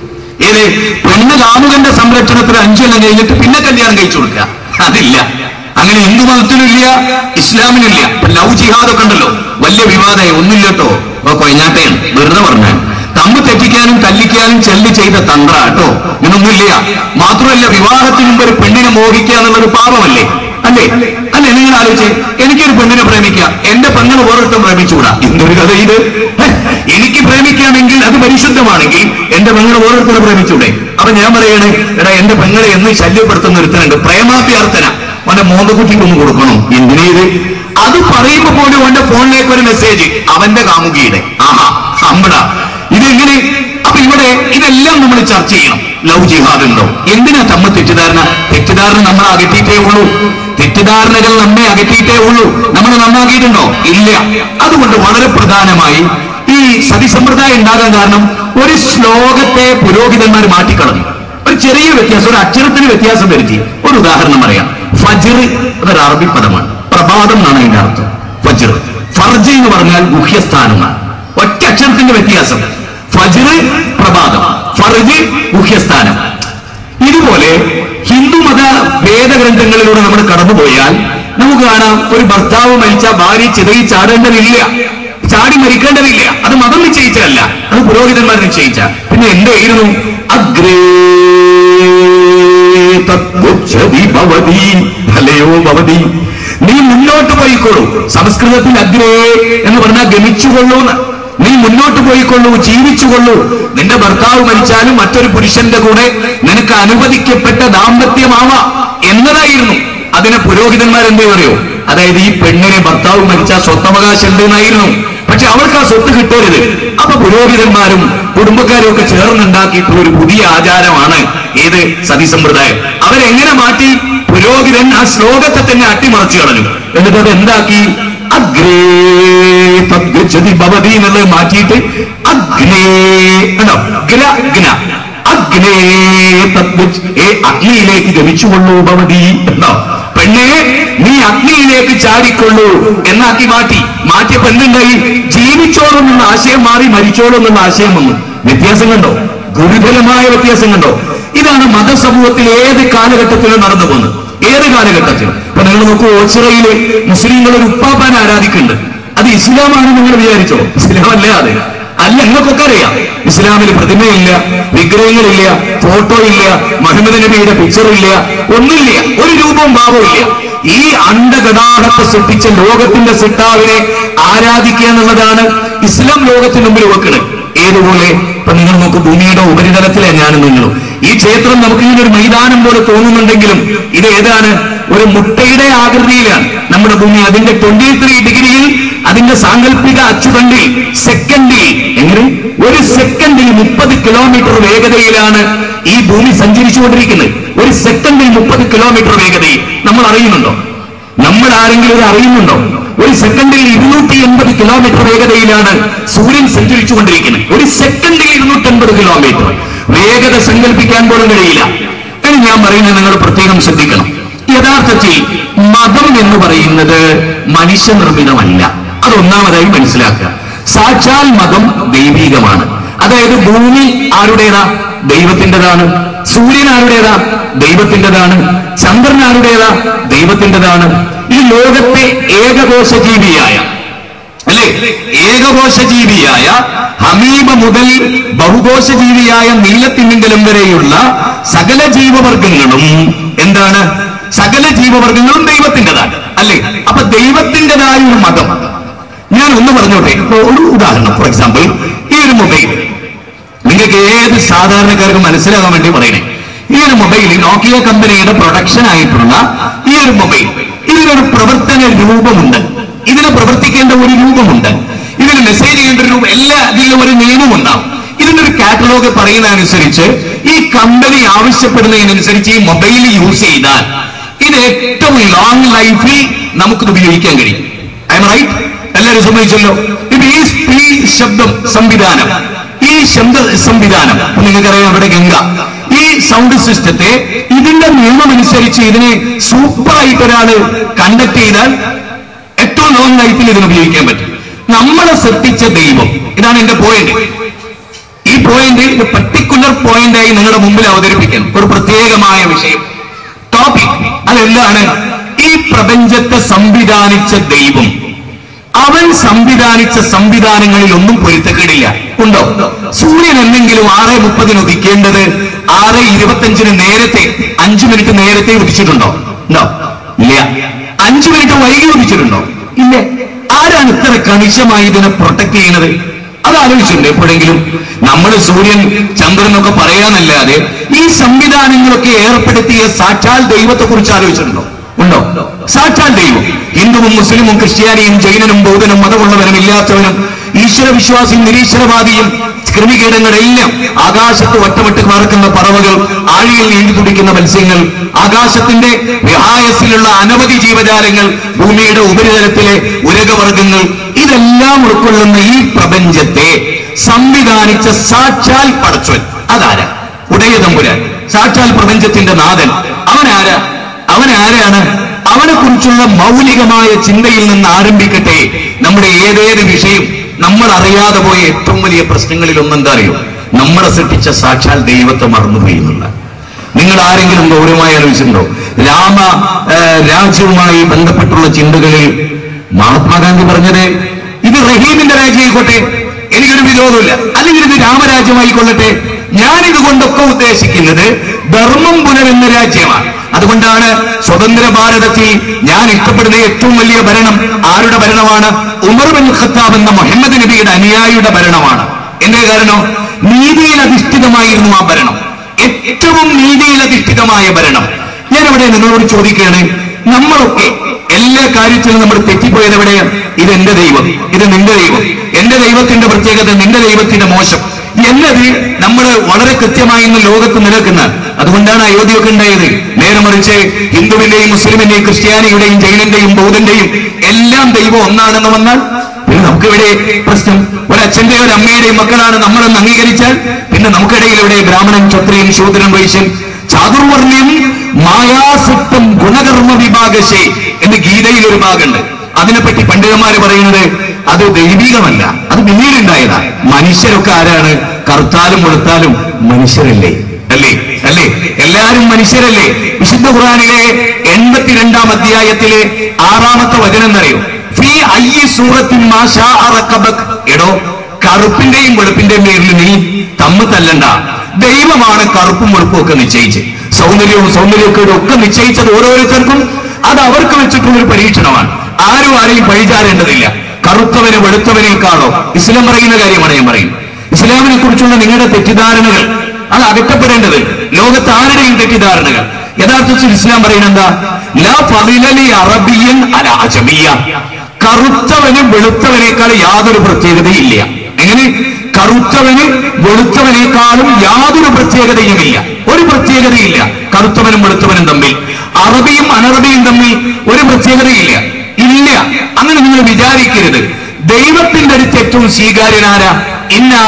[SPEAKER 5] ഏത് പെണ്ണ് കാമുകന്റെ സംരക്ഷണത്തിൽ അഞ്ചെണ്ണം കഴിഞ്ഞിട്ട് പിന്നെ കല്യാണം കഴിച്ചു കൊടുക്കുക അതില്ല അങ്ങനെ ഹിന്ദു മതത്തിലില്ല ഇസ്ലാമിനില്ല ഇപ്പൊ ലവ് ജിഹാദൊക്കെ ഉണ്ടല്ലോ വലിയ വിവാദമായി ഒന്നുമില്ല കേട്ടോ ഇപ്പൊ കൊയഞ്ഞാട്ടയാണ് വെറുതെ പറഞ്ഞാൽ തമ്മ് തെറ്റിക്കാനും തല്ലിക്കാനും ചെല്ലി ചെയ്ത തന്ത്ര കേട്ടോ ഇതൊന്നുമില്ല മാത്രമല്ല വിവാഹത്തിന് മുമ്പ് ഒരു പെണ്ണിനെ മോഹിക്കുക എന്നുള്ളത് പാപമല്ലേ അല്ലേ അല്ലേ നിങ്ങൾ ആലോചിച്ച് എനിക്കൊരു പെണ്ണിനെ പ്രേമിക്കാം എന്റെ പെണ്ണിനെ ഓരോരുത്തരും പ്രേമിച്ചുകൂടാ എന്തൊരു കഥ ഇത് ഹെ, എനിക്ക് പ്രേമിക്കാമെങ്കിൽ അത് പരിശുദ്ധമാണെങ്കിൽ എന്റെ പെണ്ണിനെ ഓരോരുത്തരും പ്രേമിച്ചൂടെ അപ്പൊ ഞാൻ പറയണേ എടാ എന്റെ പെങ്ങളെ എന്ന് ശല്യപ്പെടുത്തുന്ന ഒരുത്തനുണ്ട് പ്രേമാഭ്യർത്ഥന അവന്റെ മോന്തക്കുട്ടിക്ക് ഒന്ന് കൊടുക്കണം എന്തിനാ ഇത് അത് പറയുമ്പോ പോലും അവന്റെ ഫോണിലേക്ക് ഒരു മെസ്സേജ് അവന്റെ കാമുകിയുടെ ആഹാ അമ്പട ഇതെങ്ങനെ അപ്പൊ ഇവിടെ ഇതെല്ലാം നമ്മൾ ചർച്ച ചെയ്യണം ലവ് ജിഹാദ് ഉണ്ടോ എന്തിനാ തമ്മ തെറ്റിദ്ധാരണ തെറ്റിദ്ധാരണ നമ്മൾ അകറ്റിയിട്ടേ ഉള്ളൂ തെറ്റിദ്ധാരണകൾ നമ്മെ അകറ്റിയിട്ടേ ഉള്ളൂ നമ്മൾ നന്നാക്കിയിട്ടുണ്ടോ ഇല്ല അതുകൊണ്ട് വളരെ പ്രധാനമായി ഈ സതിസമ്പ്രദായം ഉണ്ടാകാൻ കാരണം ഒരു ശ്ലോകത്തെ പുരോഹിതന്മാർ മാറ്റിക്കളഞ്ഞു ഒരു ചെറിയ വ്യത്യാസം ഒരു അക്ഷരത്തിന് വ്യത്യാസം വരുത്തി ഒരു ഉദാഹരണം പറയാം ഫജിർ അതൊരു അറബി പദമാണ് പ്രഭാതം എന്നാണ് അതിന്റെ അർത്ഥം ഫജിർ ഫർജ് എന്ന് പറഞ്ഞാൽ ഗുഹ്യസ്ഥാനമാണ് ഒറ്റ അക്ഷരത്തിന്റെ വ്യത്യാസം ഫജിർ പ്രഭാതം ഫർജ് ഗുഹ്യസ്ഥാനം ഇതുപോലെ ഹിന്ദുമത വേദഗ്രന്ഥങ്ങളിലൂടെ നമ്മൾ കടന്നുപോയാൽ നമുക്ക് കാണാം ഒരു ഭർത്താവ് മരിച്ച ഭാര്യ ചിതയിൽ ചാടേണ്ടതില്ല ചാടി മരിക്കേണ്ടതില്ല അത് മതം നിശ്ചയിച്ചതല്ല അത് പുരോഹിതന്മാർ നിശ്ചയിച്ച പിന്നെ എന്തായിരുന്നു അഗ്രേ തദ്ഗച്ഛതി ഭവതി അല്ലയോ ഭവതി നീ മുന്നോട്ട് പോയിക്കൊള്ളൂ സംസ്കൃതത്തിൽ അഗ്രേ എന്ന് പറഞ്ഞാൽ ഗമിച്ചുകൊള്ളൂന്ന് നീ മുന്നോട്ട് പോയിക്കൊള്ളൂ ജീവിച്ചുകൊള്ളൂ നിന്റെ ഭർത്താവ് മരിച്ചാലും മറ്റൊരു പുരുഷന്റെ കൂടെ നിനക്ക് അനുവദിക്കപ്പെട്ട ദാമ്പത്യമാവാം എന്നതായിരുന്നു അതിനെ പുരോഹിതന്മാർ എന്ത് പറയോ അതായത് ഈ പെണ്ണിനെ ഭർത്താവ് മരിച്ച സ്വത്തവകാശം ഉണ്ട് എന്നായിരുന്നു പക്ഷെ അവൾക്ക് ആ സ്വത്ത് കിട്ടരുത് അപ്പൊ പുരോഹിതന്മാരും കുടുംബക്കാരും ഒക്കെ ചേർന്നുണ്ടാക്കിയിട്ടുള്ള ഒരു പുതിയ ആചാരമാണ് ഏത് സതിസമ്പ്രദായം അവരെങ്ങനെ മാറ്റി പുരോഹിതൻ ആ ശ്ലോകത്തെ തന്നെ അട്ടിമറിച്ചു കളഞ്ഞു എന്നിട്ട് അത് എന്താക്കി അഗ്രേ തദ്ഗച്ഛതി ഭവതി എന്നുള്ളത് മാറ്റിയിട്ട് അഗ്നേ കണ്ടോ ഗ്ര ഗ്ന അഗ്നേ തദ്ഗച്ഛ ഏ അഗ്നിയിലേക്ക് ഗമിച്ചുകൊള്ളൂ ഭവതി എന്നോ പെണ്ണെ നീ അഗ്നിയിലേക്ക് ചാടിക്കൊള്ളൂ എന്നാക്കി മാറ്റി മാറ്റിയപ്പോ എന്തുണ്ടായി ജീവിച്ചോളും എന്ന ആശയം മാറി മരിച്ചോളും എന്നുള്ള ആശയം വന്നു വ്യത്യാസം കണ്ടോ ഗുരുതരമായ വ്യത്യാസം കണ്ടോ ഇതാണ് മതസമൂഹത്തിൽ ഏത് കാലഘട്ടത്തിലും നടന്നു പോകുന്നത് ഏത് കാലഘട്ടത്തിലും ഇപ്പൊ നിങ്ങൾ നോക്കൂ ഓച്ചിറയില് മുസ്ലിങ്ങൾ ഒരു ഉപ്പാപ്പാൻ ആരാധിക്കുന്നുണ്ട് അത് ഇസ്ലാമാണെന്ന് നിങ്ങൾ വിചാരിച്ചോ ഇസ്ലാം അല്ല അത് അല്ല നിങ്ങൾക്കൊക്കെ അറിയാം ഇസ്ലാമിൽ പ്രതിമയില്ല വിഗ്രഹങ്ങളില്ല ഫോട്ടോ ഇല്ല മുഹമ്മദ് നബിയുടെ പിക്ചർ ഇല്ല ഒന്നുമില്ല ഒരു രൂപവും ഭാവവും ഇല്ല ഈ അണ്ടഗടാഹത്തെ സൃഷ്ടിച്ച ലോകത്തിന്റെ സിട്ടാവിനെ ആരാധിക്കുക എന്നുള്ളതാണ് ഇസ്ലാം ലോകത്തിന് മുമ്പിൽ വെക്കുന്നത് ഏതുപോലെ ഇപ്പൊ നിങ്ങൾ നോക്കൂ ഭൂമിയുടെ ഉപരിതലത്തിലെ ഞാൻ നിങ്ങളും ഈ ക്ഷേത്രം നമുക്ക് ഇങ്ങനെ ഒരു മൈതാനം പോലെ തോന്നുന്നുണ്ടെങ്കിലും ഇത് ഏതാണ് ഒരു മുട്ടയുടെ ആകൃതിയിലാണ് നമ്മുടെ ഭൂമി അതിന്റെ ട്വന്റി ത്രീ ഡിഗ്രിയിൽ അതിന്റെ സാങ്കല്പിക അച്ചുതണ്ടിൽ സെക്കൻഡിൽ എങ്ങനെ ഒരു സെക്കൻഡിൽ മുപ്പത് കിലോമീറ്റർ വേഗതയിലാണ് ഈ ഭൂമി സഞ്ചരിച്ചുകൊണ്ടിരിക്കുന്നത് ഒരു സെക്കൻഡിൽ മുപ്പത് കിലോമീറ്റർ വേഗതയിൽ നമ്മൾ അറിയുന്നുണ്ടോ നമ്മൾ ആരെങ്കിലും ഇത് അറിയുന്നുണ്ടോ ഒരു സെക്കൻഡിൽ ഇരുന്നൂറ്റി എൺപത് കിലോമീറ്റർ വേഗതയിലാണ് സൂര്യൻ സഞ്ചരിച്ചുകൊണ്ടിരിക്കുന്നത് ഒരു സെക്കൻഡിൽ ഇരുന്നൂറ്റി എൺപത് കിലോമീറ്റർ വേഗത സങ്കല്പിക്കാൻ പോലും കഴിയില്ല എന്ന് ഞാൻ പറയുന്നത് നിങ്ങൾ പ്രത്യേകം ശ്രദ്ധിക്കണം യഥാർത്ഥത്തിൽ മതം എന്ന് പറയുന്നത് മനുഷ്യനിർമ്മിതമല്ല അത് ഒന്നാമതായി മനസ്സിലാക്കുക സാക്ഷാൽ മതം ദൈവീകമാണ് അതായത് ഭൂമി ആരുടേതാ ദൈവത്തിൻ്റെതാണ് സൂര്യൻ ആരുടേതാ ദൈവത്തിൻ്റെതാണ് ചന്ദ്രൻ ആരുടേതാ ദൈവത്തിൻ്റെതാണ് ഈ ലോകത്തെ ഏകകോശ ജീവിയായ അല്ലെ ഏകകോശ ജീവിയായ ഹമീബ മുതൽ ബഹുകോശ ജീവിയായ നീലത്തിമിംഗലം വരെയുള്ള സകല ജീവവർഗങ്ങളും എന്താണ് സകല ജീവവർഗങ്ങളും ദൈവത്തിൻ്റെതാണ് അല്ലെ അപ്പൊ ദൈവത്തിൻ്റെതായ ഒരു മതം ഞാൻ ഒന്ന് പറഞ്ഞോട്ടെ ഇപ്പൊ ഒരു ഉദാഹരണം ഫോർ എക്സാമ്പിൾ ഈ ഒരു മൊബൈൽ നിങ്ങൾക്ക് ഏത് സാധാരണക്കാർക്ക് മനസ്സിലാകാൻ വേണ്ടി പറയണേ ഈ ഒരു മൊബൈൽ നോക്കിയ കമ്പനിയുടെ പ്രൊഡക്ഷൻ ആയിട്ടുള്ള ഈ ഒരു മൊബൈൽ ഇതിനൊരു പ്രവർത്തന രൂപമുണ്ട് ഇതിന് പ്രവർത്തിക്കേണ്ട ഒരു രൂപമുണ്ട് ഇതിന് മെസ്സേജ് ചെയ്യേണ്ട ഒരു രൂപം എല്ലാ ഇതിലും ഒരു നിയമം ഉണ്ടാവും ഇതിന്റെ ഒരു കാറ്റലോഗ് പറയുന്ന അനുസരിച്ച് ഈ കമ്പനി ആവശ്യപ്പെടുന്നതിനനുസരിച്ച് ഈ മൊബൈൽ യൂസ് ചെയ്താൽ ഇത് ഏറ്റവും ലോങ് ലൈഫിൽ നമുക്കിത് ഉപയോഗിക്കാൻ കഴിയും ഐ എം റൈറ്റ് എല്ലാവരും സമ്മതിച്ചല്ലോ ഇപ്പൊ ഈ ഈ ശബ്ദം സംവിധാനം ഈ ശബ്ദ സംവിധാനം ഇപ്പൊ നിങ്ങൾക്കറിയാം അവിടെ ഗംഗ ഈ സൗണ്ട് സിസ്റ്റത്തെ ഇതിന്റെ നിയമം അനുസരിച്ച് ഇതിനെ സൂപ്പറായിട്ട് ഒരാള് കണ്ടക്ട് ചെയ്താൽ ഏറ്റവും ലോങ് ലൈഫിൽ ഇതിന് ഉപയോഗിക്കാൻ പറ്റും നമ്മളെ സൃഷ്ടിച്ച ദൈവം ഇതാണ് എന്റെ പോയിന്റ് ഈ പോയിന്റ് ഒരു പർട്ടിക്കുലർ പോയിന്റായി നിങ്ങളുടെ മുമ്പിൽ അവതരിപ്പിക്കണം ഒരു പ്രത്യേകമായ വിഷയം ടോപ്പിക് അതെന്താണ് ഈ പ്രപഞ്ചത്തെ സംവിധാനിച്ച ദൈവം അവൻ സംവിധാനിച്ച സംവിധാനങ്ങളിൽ ഒന്നും പൊരുത്തക്കേടില്ല ഉണ്ടോ സൂര്യൻ എന്തെങ്കിലും ആറ് മുപ്പതിന് ഉദിക്കേണ്ടത് ആറ് ഇരുപത്തഞ്ചിന് നേരത്തെ അഞ്ചു മിനിറ്റ് നേരത്തെ ഉദിച്ചിട്ടുണ്ടോ ഉണ്ടോ ഇല്ല അഞ്ചു മിനിറ്റ് വൈകി ഉദിച്ചിട്ടുണ്ടോ ഇല്ല ആരാണ് ഇത്ര കണിശമായി ഇതിനെ പ്രൊട്ടക്ട് ചെയ്യുന്നത് അത് ആലോചിച്ചിട്ടുണ്ട് എപ്പോഴെങ്കിലും നമ്മൾ സൂര്യൻ ചന്ദ്രൻ ഒക്കെ പറയാനല്ലാതെ ഈ സംവിധാനങ്ങളൊക്കെ ഏർപ്പെടുത്തിയ സാക്ഷാൽ ദൈവത്തെ കുറിച്ച് ആലോചിച്ചിട്ടുണ്ടോ ഉണ്ടോ സാക്ഷാൽ ദൈവം ഹിന്ദുവും മുസ്ലിമും ക്രിസ്ത്യാനിയും ജൈനനും ബൗദ്ധനും മതമുള്ളവനും ഇല്ലാത്തവനും ഈശ്വരവിശ്വാസിയും നിരീശ്വരവാദിയും കൃമികീടങ്ങളെല്ലാം ആകാശത്ത് ഒറ്റമിട്ട് പറക്കുന്ന പറവകൾ ആഴിയിൽ നീണ്ടു തുടിക്കുന്ന മത്സ്യങ്ങൾ ആകാശത്തിന്റെ വിഹായസിലുള്ള അനവധി ജീവജാലങ്ങൾ ഭൂമിയുടെ ഉപരിതലത്തിലെ ഉരകവർഗങ്ങൾ ഇതെല്ലാം ഉൾക്കൊള്ളുന്ന ഈ പ്രപഞ്ചത്തെ സംവിധാനിച്ച സാക്ഷാൽ പടച്ചോൻ അതാരാ ഉടയ തമ്പുരാൻ സാക്ഷാൽ പ്രപഞ്ചത്തിന്റെ നാഥൻ അവനാരാ അവൻ ആരാണ് അവനെ കുറിച്ചുള്ള മൗലികമായ ചിന്തയിൽ നിന്ന് ആരംഭിക്കട്ടെ നമ്മുടെ ഏതേത് വിഷയം നമ്മൾ അറിയാതെ പോയ ഏറ്റവും വലിയ പ്രശ്നങ്ങളിൽ ഒന്നെന്താ അറിയോ നമ്മളെ സൃഷ്ടിച്ച സാക്ഷാൽ ദൈവത്തെ മറന്നുപോയി എന്നുള്ള നിങ്ങൾ ആരെങ്കിലും ഗൗരവമായി ആലോചിച്ചിട്ടുണ്ടോ രാമ ആ, രാജ്യവുമായി ബന്ധപ്പെട്ടുള്ള ചിന്തകളിൽ മഹാത്മാഗാന്ധി പറഞ്ഞത് ഇത് റഹീമിന്റെ രാജ്യമായിക്കോട്ടെ എനിക്കൊരു വിരോധമില്ല അല്ലെങ്കിൽ ഇത് രാമരാജ്യമായിക്കൊള്ളട്ടെ ഞാൻ ഇതുകൊണ്ടൊക്കെ ഉദ്ദേശിക്കുന്നത് ധർമ്മം പുനരുന്ന രാജ്യമാണ് അതുകൊണ്ടാണ് സ്വതന്ത്ര ഭാരതത്തിൽ ഞാൻ ഇഷ്ടപ്പെടുന്ന ഏറ്റവും വലിയ ഭരണം ആരുടെ ഭരണമാണ് ഉമർ ബിൻ ഖത്താബ് എന്ന മുഹമ്മദ് നബിയുടെ അനുയായിയുടെ ഭരണമാണ് എന്തേ കാരണം നീതിയിൽ അധിഷ്ഠിതമായിരുന്നു ആ ഭരണം ഏറ്റവും നീതിയിൽ അധിഷ്ഠിതമായ ഭരണം ഞാൻ അവിടെ നിങ്ങളോട് ചോദിക്കുകയാണ് നമ്മളൊക്കെ എല്ലാ കാര്യത്തിലും നമ്മൾ തെറ്റിപ്പോയത് എവിടെയാണ് ഇത് എന്റെ ദൈവം ഇത് നിന്റെ ദൈവം എന്റെ ദൈവത്തിന്റെ പ്രത്യേകത നിന്റെ ദൈവത്തിന്റെ മോശം എന്നത് നമ്മൾ വളരെ കൃത്യമായി ഇന്ന് ലോകത്ത് നിലനിൽക്കുന്ന അതുകൊണ്ടാണ് അയോധ്യയൊക്കെ ഉണ്ടായത് നേരെ മറിച്ച് ഹിന്ദുവിന്റെയും മുസ്ലിമിന്റെയും ക്രിസ്ത്യാനിയുടെയും ജൈനന്റെയും ബൗദ്ധന്റെയും എല്ലാം ദൈവം ഒന്നാണെന്ന് വന്നാൽ പിന്നെ നമുക്കിവിടെ പ്രശ്നം ഒരച്ഛന്റെയും ഒരു അമ്മയുടെയും മക്കളാണ് നമ്മളെന്ന് അംഗീകരിച്ചാൽ പിന്നെ നമുക്കിടയിൽ ഇവിടെ ബ്രാഹ്മണൻ ക്ഷത്രിയൻ ശൂദ്രൻ വൈശ്യൻ ചാതുർവർണ്ണ്യം മായാസക്തം ഗുണകർമ്മ വിഭാഗശേ എന്ന് ഗീതയിൽ ഒരു ഭാഗമുണ്ട് അതിനെപ്പറ്റി പണ്ഡിതന്മാര് പറയുന്നത് അത് ദൈവികമല്ല അത് പിന്നീടുണ്ടായതാ മനുഷ്യരൊക്കെ ആരാണ് കറുത്താലും വെളുത്താലും മനുഷ്യരല്ലേ അല്ലേ അല്ലേ എല്ലാരും മനുഷ്യരല്ലേ വിശുദ്ധ ഖുർആനിലെ എൺപത്തിരണ്ടാം അധ്യായത്തിലെ ആറാമത്തെ വചനം എന്നറിയോ ഫീ അയ്യി സൂറത്തിൻ മാ ശാഅ റക്കബക്. എടോ കറുപ്പിന്റെയും വെളുപ്പിന്റെയും പേരിൽ നീ തമ്മ് തല്ലണ്ട ദൈവമാണ് കറുപ്പും വെളുപ്പും ഒക്കെ നിശ്ചയിച്ച് സൗന്ദര്യവും സൗന്ദര്യവും ഒക്കെ നിശ്ചയിച്ചത് ഓരോരുത്തർക്കും അത് അവർക്ക് വെച്ചിട്ടുള്ള ഒരു പരീക്ഷണമാണ് ആരും ആരെയും പഴിചാരേണ്ടതില്ല കറുത്തവന് വെളുത്തവനേക്കാളോ ഇസ്ലാം പറയുന്ന കാര്യമാണ് ഞാൻ പറയും ഇസ്ലാമിനെ കുറിച്ചുള്ള നിങ്ങളുടെ തെറ്റിദ്ധാരണകൾ അത് അകറ്റപ്പെടേണ്ടത് ലോകത്ത് ആരുടെയും തെറ്റിദ്ധാരണകൾ യഥാർത്ഥത്തിൽ ഇസ്ലാം പറയുന്നത് എന്താ ലാ ഫളിലലി അറബിയൻ അല അജമിയ കറുത്തവന് വെളുത്തവനേക്കാൾ യാതൊരു പ്രത്യേകതയില്ല എങ്ങനെ കറുത്തവന് വെളുത്തവനേക്കാളും യാതൊരു പ്രത്യേകതയുമില്ല ഒരു പ്രത്യേകതയില്ല കറുത്തവനും വെളുത്തവനും തമ്മിൽ അറബിയും അനറബിയും തമ്മിൽ ഒരു പ്രത്യേകതയില്ല ഇല്ല അങ്ങനെ നിങ്ങൾ വിചാരിക്കരുത് ദൈവത്തിന്റെ അടുത്ത് ഏറ്റവും സ്വീകാര്യനാരാ ഇന്നാ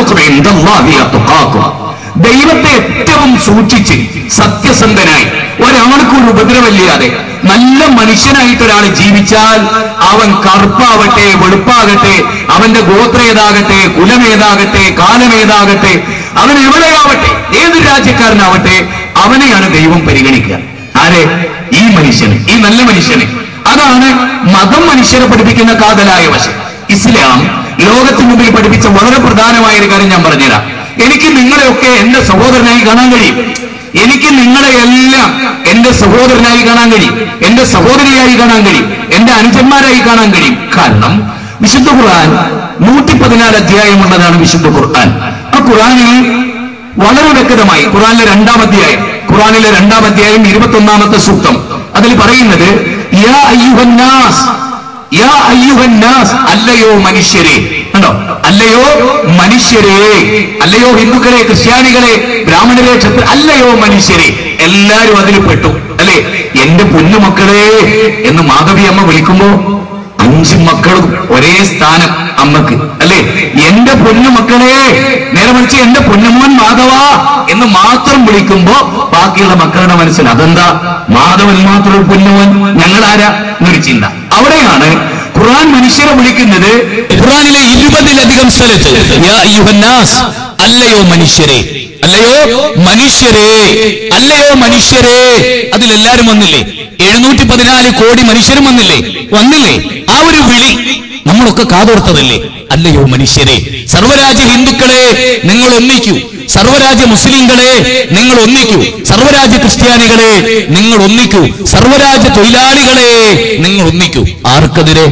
[SPEAKER 5] കറമുക്കും ദൈവത്തെ ഏറ്റവും സൂക്ഷിച്ച് സത്യസന്ധനായി ഒരാൾക്ക് ഒരു ഉപദ്രവമില്ലാതെ നല്ല മനുഷ്യനായിട്ട് ഒരാൾ ജീവിച്ചാൽ അവൻ കറുപ്പാവട്ടെ വെളുപ്പാകട്ടെ അവന്റെ ഗോത്രേതാകട്ടെ കുലമേതാകട്ടെ കാലമേതാകട്ടെ അവൻ എവിടെയാവട്ടെ ഏത് രാജ്യക്കാരനാവട്ടെ അവനെയാണ് ദൈവം പരിഗണിക്കുക ആരെ ഈ മനുഷ്യന് ഈ നല്ല മനുഷ്യന് അതാണ് മതം മനുഷ്യരെ പഠിപ്പിക്കുന്ന കാതലായ വശം ഇസ്ലാം ലോകത്തിന് മുമ്പിൽ പഠിപ്പിച്ച വളരെ പ്രധാനമായ ഒരു കാര്യം ഞാൻ പറഞ്ഞുതരാം എനിക്ക് നിങ്ങളെയൊക്കെ എന്റെ സഹോദരനായി കാണാൻ കഴിയും എനിക്ക് നിങ്ങളെ എല്ലാം എന്റെ സഹോദരനായി കാണാൻ കഴിയും എന്റെ സഹോദരിയായി കാണാൻ കഴിയും എന്റെ അനുജന്മാരായി കാണാൻ കഴിയും കാരണം വിശുദ്ധ ഖുർആൻ നൂറ്റി പതിനാല് അധ്യായമുള്ളതാണ് വിശുദ്ധ ഖുർആൻ ആ ഖുർആനിൽ വളരെ വ്യക്തമായി ഖുർആനിലെ രണ്ടാം അധ്യായം ഖുർആനിലെ രണ്ടാം അധ്യായം ഇരുപത്തി ഒന്നാമത്തെ സൂക്തം അതിൽ പറയുന്നത് യാ അയ്യുഹന്നാസ് യാ അയ്യുഹന്നാസ് അല്ലയോ മനുഷ്യരെ കണ്ടോ അല്ലയോ മനുഷ്യരെ അല്ലയോ ഹിന്ദുക്കളെ ക്രിസ്ത്യാനികളെ ബ്രാഹ്മണരെ ക്ഷത്ര അല്ലയോ മനുഷ്യരെ എല്ലാരും അതിൽ പെട്ടു അല്ലെ എന്റെ പൊന്നുമക്കളെ എന്ന് മാധവി അമ്മ വിളിക്കുമ്പോ അഞ്ച് മക്കളും ഒരേ സ്ഥാനം അമ്മക്ക് അല്ലെ എന്റെ പൊന്നുമക്കളെ നേരെ മറിച്ച് എന്റെ പൊന്നുമോൻ മാധവ എന്ന് മാത്രം വിളിക്കുമ്പോ ബാക്കിയുള്ള മക്കളുടെ മനസ്സിൽ അതെന്താ മാധവൻ മാത്രം ഒരു പൊന്നുമോൻ ഞങ്ങളാരാ എന്നൊരു ചിന്ത അവിടെയാണ് ഖുർആൻ മനുഷ്യരെ വിളിക്കുന്നത്
[SPEAKER 6] ഖുറാനിലെ ഇരുപതിലധികം സ്ഥലത്ത് യാ അയ്യുഹന്നാസ് അല്ലയോ മനുഷ്യരെ അല്ലയോ മനുഷ്യരെ അല്ലയോ മനുഷ്യരെ അതിലെല്ലാരും വന്നില്ലേ എഴുന്നൂറ്റി പതിനാല് കോടി മനുഷ്യരും വന്നില്ലേ വന്നില്ലേ ആ ഒരു വിളി നമ്മളൊക്കെ കാതോർത്തതല്ലേ അല്ലയോ മനുഷ്യരെ സർവരാജ്യ ഹിന്ദുക്കളെ നിങ്ങൾ ഒന്നിക്കൂ സർവരാജ്യ മുസ്ലിങ്ങളെ നിങ്ങൾ ഒന്നിക്കൂ സർവരാജ്യ ക്രിസ്ത്യാനികളെ നിങ്ങൾ ഒന്നിക്കൂ സർവരാജ്യ തൊഴിലാളികളെ നിങ്ങൾ ഒന്നിക്കൂ ആർക്കെതിരെ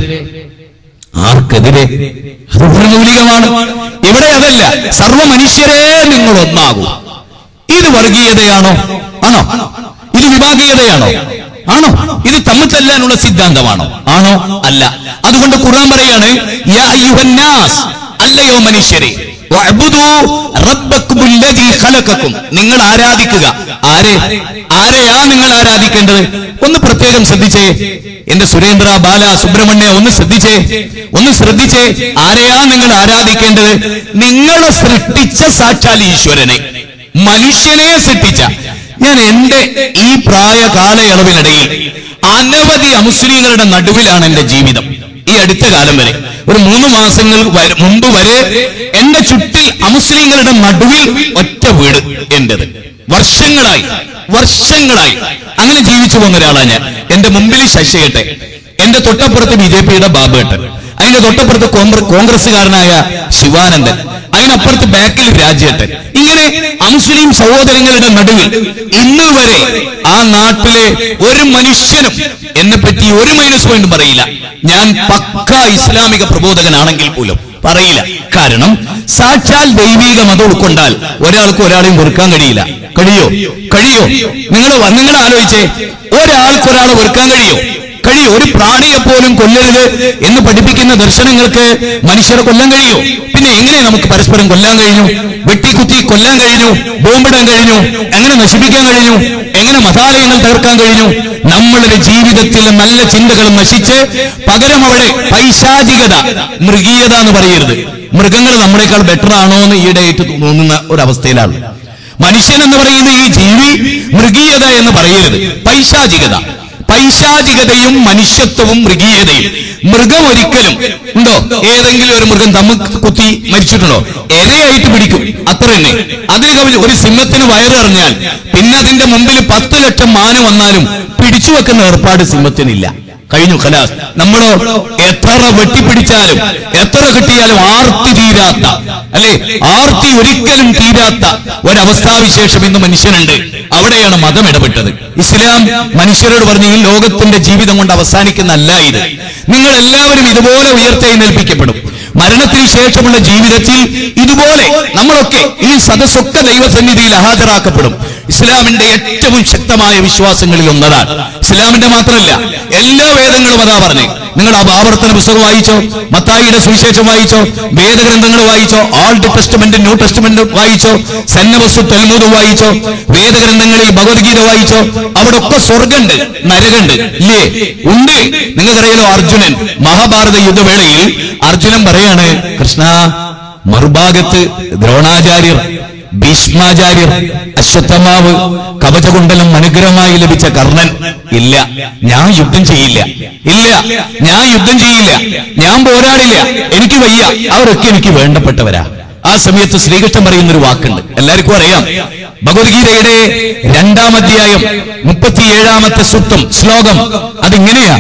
[SPEAKER 6] ആർക്കെതിരെ അത് മൗലികമാണ് ഇവിടെ അതല്ല സർവ മനുഷ്യരെ നിങ്ങൾ ഒന്നാകൂ ഇത് വർഗീയതയാണോ ആണോ ഇത് വിഭാഗീയതയാണോ ആണോ ഇത് തമ്മിൽ തല്ലാനുള്ള സിദ്ധാന്തമാണോ ആണോ അല്ല അതുകൊണ്ട് ഖുർആൻ പറയാണ് യാ അയ്യുഹന്നാസ് അല്ലയോ മനുഷ്യരെ വഅ്ബുദൂ റബ്ബക്കുമുല്ലദീ ഖലഖക്കും നിങ്ങൾ ആരാധിക്കുക ആരെ ആരെയാ നിങ്ങൾ ആരാധിക്കേണ്ടത് ഒന്ന് പ്രത്യേകം ശ്രദ്ധിച്ചേ എന്റെ സുരേന്ദ്ര ബാല സുബ്രഹ്മണ്യ ഒന്ന് ശ്രദ്ധിച്ചേ ഒന്ന് ശ്രദ്ധിച്ചേ ആരെയാ നിങ്ങൾ ആരാധിക്കേണ്ടത് നിങ്ങളെ സൃഷ്ടിച്ച സാക്ഷാൽ ഈശ്വരനെ മനുഷ്യനെ സൃഷ്ടിച്ച ഞാൻ എന്റെ ഈ പ്രായ കാലയളവിനിടയിൽ അനവധി അമുസ്ലിങ്ങളുടെ നടുവിലാണ് എന്റെ ജീവിതം ഈ അടുത്ത കാലം വരെ ഒരു മൂന്ന് മാസങ്ങൾ വരെ- മുമ്പ് വരെ എന്റെ ചുറ്റിൽ അമുസ്ലിങ്ങളുടെ നടുവിൽ ഒറ്റ വീട് എന്റേത് വർഷങ്ങളായി വർഷങ്ങളായി അങ്ങനെ ജീവിച്ചു പോകുന്ന ഒരാളാണ് ഞാൻ എന്റെ മുമ്പിൽ ശശികട്ടെ എന്റെ തൊട്ടപ്പുറത്ത് ബി ജെ പിയുടെ ബാബുകട്ടെ അതിന്റെ തൊട്ടപ്പുറത്ത് കോൺഗ്ര- കോൺഗ്രസ്സുകാരനായ ശിവാനന്ദൻ അതിനപ്പുറത്ത് ബാക്കിൽ രാജ്യട്ടൻ ഇങ്ങനെ അമുസ്ലിം സഹോദരങ്ങളുടെ നടുവിൽ ഇന്ന് വരെ ആ നാട്ടിലെ ഒരു മനുഷ്യനും എന്നെ പറ്റി ഒരു മൈനസ് പോയിന്റ് പറയില്ല ഞാൻ പക്ക ഇസ്ലാമിക പ്രബോധകനാണെങ്കിൽ പോലും പറയില്ല കാരണം സാക്ഷാൽ ദൈവിക മതം ഉൾക്കൊണ്ടാൽ ഒരാൾക്ക് ഒരാളെയും വെറുക്കാൻ കഴിയില്ല കഴിയോ കഴിയോ നിങ്ങൾ നിങ്ങൾ ആലോചിച്ചേ ഒരാൾക്ക് ഒരാളെ വെറുക്കാൻ കഴിയോ കഴിയോ ഒരു പ്രാണിയെ പോലും കൊല്ലരുത് എന്ന് പഠിപ്പിക്കുന്ന ദർശനങ്ങൾക്ക് മനുഷ്യരെ കൊല്ലാൻ കഴിയോ പിന്നെ എങ്ങനെ നമുക്ക് പരസ്പരം കൊല്ലാൻ കഴിഞ്ഞു വെട്ടിക്കുത്തി കൊല്ലാൻ കഴിഞ്ഞു ബോംബിടാൻ കഴിഞ്ഞു എങ്ങനെ നശിപ്പിക്കാൻ കഴിഞ്ഞു എങ്ങനെ മതാലയങ്ങൾ തകർക്കാൻ കഴിഞ്ഞു നമ്മളുടെ ജീവിതത്തിലെ നല്ല ചിന്തകൾ നശിച്ച് പകരം അവിടെ പൈശാചികത മൃഗീയത എന്ന് പറയരുത് മൃഗങ്ങൾ നമ്മളെക്കാൾ ബെറ്റർ ആണോ എന്ന് ഈയിടെയായിട്ട് തോന്നുന്ന ഒരവസ്ഥയിലാണ് മനുഷ്യൻ എന്ന് പറയുന്ന ഈ ജീവി മൃഗീയത എന്ന് പറയരുത് പൈശാചികത പൈശാചികതയും മനുഷ്യത്വവും മൃഗീയതയും മൃഗം ഒരിക്കലും ഉണ്ടോ ഏതെങ്കിലും ഒരു മൃഗം തമ്മ കുത്തി മരിച്ചിട്ടുണ്ടോ എരയായിട്ട് പിടിക്കും അത്ര തന്നെ അതിന് കവിഞ്ഞ് ഒരു സിംഹത്തിന് വയറിറങ്ങിയാൽ പിന്നെ അതിന്റെ മുമ്പിൽ പത്ത് ലക്ഷം മാന വന്നാലും പിടിച്ചു വെക്കുന്ന ഏർപ്പാട് സിംഹത്തിനില്ല കഴിഞ്ഞു ഖലാസ് നമ്മളോ എത്ര വെട്ടിപ്പിടിച്ചാലും എത്ര കിട്ടിയാലും ആർത്തി തീരാത്ത അല്ലെ ആർത്തി ഒരിക്കലും തീരാത്ത ഒരവസ്ഥാവിശേഷം ഇന്ന് മനുഷ്യനുണ്ട് അവിടെയാണ് മതം ഇടപെട്ടത് ഇസ്ലാം മനുഷ്യരോട് പറഞ്ഞു ഈ ലോകത്തിന്റെ ജീവിതം കൊണ്ട് അവസാനിക്കുന്നല്ല ഇത് നിങ്ങൾ എല്ലാവരും ഇതുപോലെ ഉയർത്തെഴുന്നേൽപ്പിക്കപ്പെടും മരണത്തിന് ശേഷമുള്ള ജീവിതത്തിൽ ഇതുപോലെ നമ്മളൊക്കെ ഈ സദസ്സൊക്കെ ദൈവസന്നിധിയിൽ ഹാജരാക്കപ്പെടും ഇസ്ലാമിന്റെ ഏറ്റവും ശക്തമായ വിശ്വാസങ്ങളിൽ ഒന്നതാണ് ഇസ്ലാമിന്റെ മാത്രമല്ല എല്ലാ വേദങ്ങളും അതാ പറഞ്ഞു നിങ്ങൾ ആ ആവർത്തന പുസ്തകം വായിച്ചോ മത്തായിയുടെ സുവിശേഷം വായിച്ചോ വേദഗ്രന്ഥങ്ങൾ വായിച്ചോ ഓൾഡ് ടെസ്റ്റ്മെന്റ് ന്യൂ ടെസ്റ്റ്മെന്റ് വായിച്ചോ സന്നവസ്തു തെൽമൂത് വായിച്ചോ വേദഗ്രന്ഥങ്ങളിൽ ഭഗവത്ഗീത വായിച്ചോ അവിടെ ഒക്കെ സ്വർഗമുണ്ട് നരകണ്ട് ഇല്ലേ ഉണ്ട് നിങ്ങൾക്കറിയാലോ അർജുനൻ മഹാഭാരത യുദ്ധവേളയിൽ അർജുനൻ പറയാണ് കൃഷ്ണ മറുഭാഗത്ത് ദ്രോണാചാര്യർ ഭീഷ്മാചാര്യർ അശ്വത്ഥമാവ് കവചകുണ്ടലം അനുഗ്രഹമായി ലഭിച്ച കർണൻ ഇല്ല ഞാൻ യുദ്ധം ചെയ്യില്ല ഇല്ല ഞാൻ യുദ്ധം ചെയ്യില്ല ഞാൻ പോരാടില്ല എനിക്ക് വയ്യ അവരൊക്കെ എനിക്ക് വേണ്ടപ്പെട്ടവരാ ആ സമയത്ത് ശ്രീകൃഷ്ണൻ പറയുന്ന ഒരു വാക്കുണ്ട് എല്ലാവർക്കും അറിയാം ഭഗവത്ഗീതയുടെ രണ്ടാം അധ്യായം മുപ്പത്തിയേഴാമത്തെ സൂക്തം ശ്ലോകം അതിങ്ങനെയാ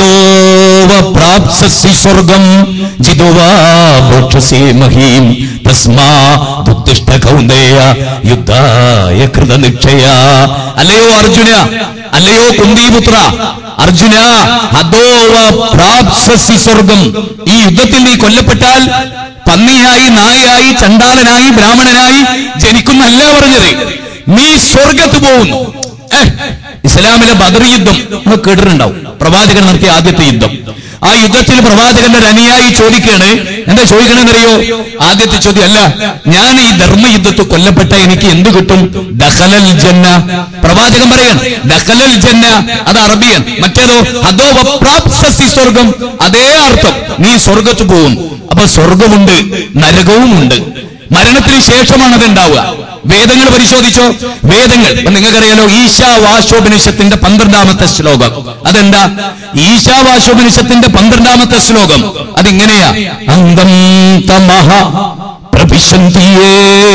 [SPEAKER 6] ഹതോവ പ്രാപ്സസി സ്വർഗം ജിതുവാ മോക്ഷസേ മഹീം തസ്മാ ദുത്തിഷ്ഠ കൗന്ദേയ യുദ്ധായ കൃതനിക്ഷയ അല്ലയോ അർജുന അല്ലയോ കുന്തിപുത്ര അർജുന ഹതോവ പ്രാപ്സസി സ്വർഗം ഈ യുദ്ധത്തിൽ നീ കൊല്ലപ്പെട്ടാൽ പന്നിയായി നായായി ചണ്ടാലനായി ബ്രാഹ്മണനായി ജനിക്കുന്നല്ല പറഞ്ഞത് നീ സ്വർഗത്ത് പോകുന്നു ഏ, ഇസ്ലാമിലെ ബദർ യുദ്ധം നമ്മൾ കേട്ടിട്ടുണ്ടാവും പ്രവാചകൻ നടത്തിയ ആദ്യത്തെ യുദ്ധം ആ യുദ്ധത്തിൽ പ്രവാചകന്റെ ഒരു അനുയായി ചോദിക്കാണ് എന്താ ചോദിക്കണെന്നറിയോ ആദ്യത്തെ ചോദ്യം അല്ല ഞാൻ ഈ ധർമ്മയുദ്ധത്തിൽ കൊല്ലപ്പെട്ട എനിക്ക് എന്ത് കിട്ടും ദഖലൽ ജന്ന പ്രവാചകൻ പറയാണ് ദഖലൽ ജന്ന അത് അറബിയൻ മറ്റേതോ അതോ പ്രാപ്സി സ്വർഗം അതേ അർത്ഥം നീ സ്വർഗത്ത് പോകും അപ്പൊ സ്വർഗമുണ്ട് നരകവുമുണ്ട് മരണത്തിന് ശേഷമാണ് അത് ഉണ്ടാവുക വേദങ്ങൾ പരിശോധിച്ചോ വേദങ്ങൾ ഇപ്പൊ നിങ്ങൾക്കറിയാലോ ഈശാവാശോപനിഷത്തിന്റെ പന്ത്രണ്ടാമത്തെ ശ്ലോകം അതെന്താ ഈശാവാശോപനിഷത്തിന്റെ പന്ത്രണ്ടാമത്തെ ശ്ലോകം അതിങ്ങനെയാ അന്തം തമഹ പ്രഭിശന്തിയേ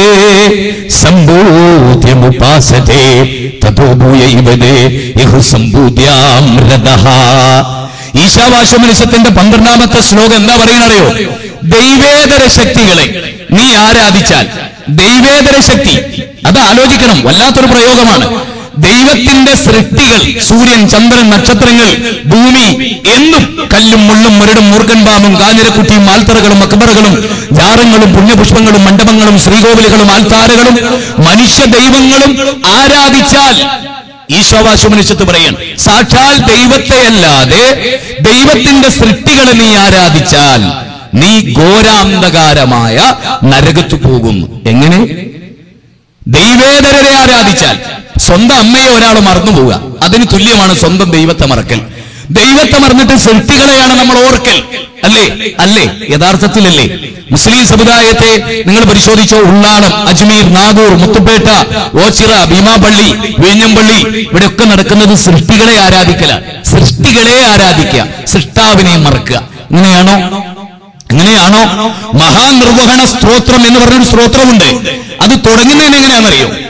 [SPEAKER 6] സംഭൂത്യമുപാസത്തെ തതോ ഭൂയൈവതേ ഇഹു സംഭൂത്യാം രഥഃ ഈശാവാശോപനിഷത്തിന്റെ പന്ത്രണ്ടാമത്തെ ശ്ലോകം എന്താ പറയുന്നറിയോ ദൈവേതര ശക്തികളെ നീ ആരാധിച്ചാൽ ദൈവേതര ശക്തി അത് ആലോചിക്കണം വല്ലാത്തൊരു പ്രയോഗമാണ് ദൈവത്തിന്റെ സൃഷ്ടികൾ സൂര്യൻ ചന്ദ്രൻ നക്ഷത്രങ്ങൾ ഭൂമി എന്നും കല്ലും മുള്ളും മുരടും മൂർഖൻ പാമ്പും കാഞ്ഞിരക്കുട്ടിയും ആൽത്തറകളും അക്ബറുകളും ജാറങ്ങളും പുണ്യപുഷ്പങ്ങളും മണ്ഡപങ്ങളും ശ്രീകോവിലുകളും ആൽത്താരകളും മനുഷ്യ ദൈവങ്ങളും ആരാധിച്ചാൽ ഈശോവാശുമനുഷ്യത്ത് പറയാൻ സാക്ഷാൽ ദൈവത്തെയല്ലാതെ ദൈവത്തിന്റെ സൃഷ്ടികളെ നീ ആരാധിച്ചാൽ നീ ഘോരാന്ധകാരമായ നരകത്തു പോകും എങ്ങനെ ദൈവേതരരെ ആരാധിച്ചാൽ സ്വന്തം അമ്മയെ ഒരാൾ മറന്നു പോവുക അതിന് തുല്യമാണ് സ്വന്തം ദൈവത്തെ മറക്കൽ ദൈവത്തെ മറന്നിട്ട് സൃഷ്ടികളെയാണ് നമ്മൾ ഓർക്കൽ അല്ലേ അല്ലേ യഥാർത്ഥത്തിലല്ലേ മുസ്ലിം സമുദായത്തെ നിങ്ങൾ പരിശോധിച്ചോ ഉള്ളാളം അജ്മീർ നാഗൂർ മുത്തുപേട്ട ഓച്ചിറ ഭീമാപള്ളി വിഴിഞ്ഞംപള്ളി ഇവിടെയൊക്കെ നടക്കുന്നത് സൃഷ്ടികളെ ആരാധിക്കലാണ് സൃഷ്ടികളെ ആരാധിക്കുക സൃഷ്ടാവിനെ മറക്കുക ഇങ്ങനെയാണോ അങ്ങനെയാണോ മഹാനിർവഹണ സ്ത്രോത്രം എന്ന് പറഞ്ഞൊരു സ്ത്രോത്രമുണ്ട് അത് തുടങ്ങുന്നതിന് എങ്ങനെയാണെന്നറിയോ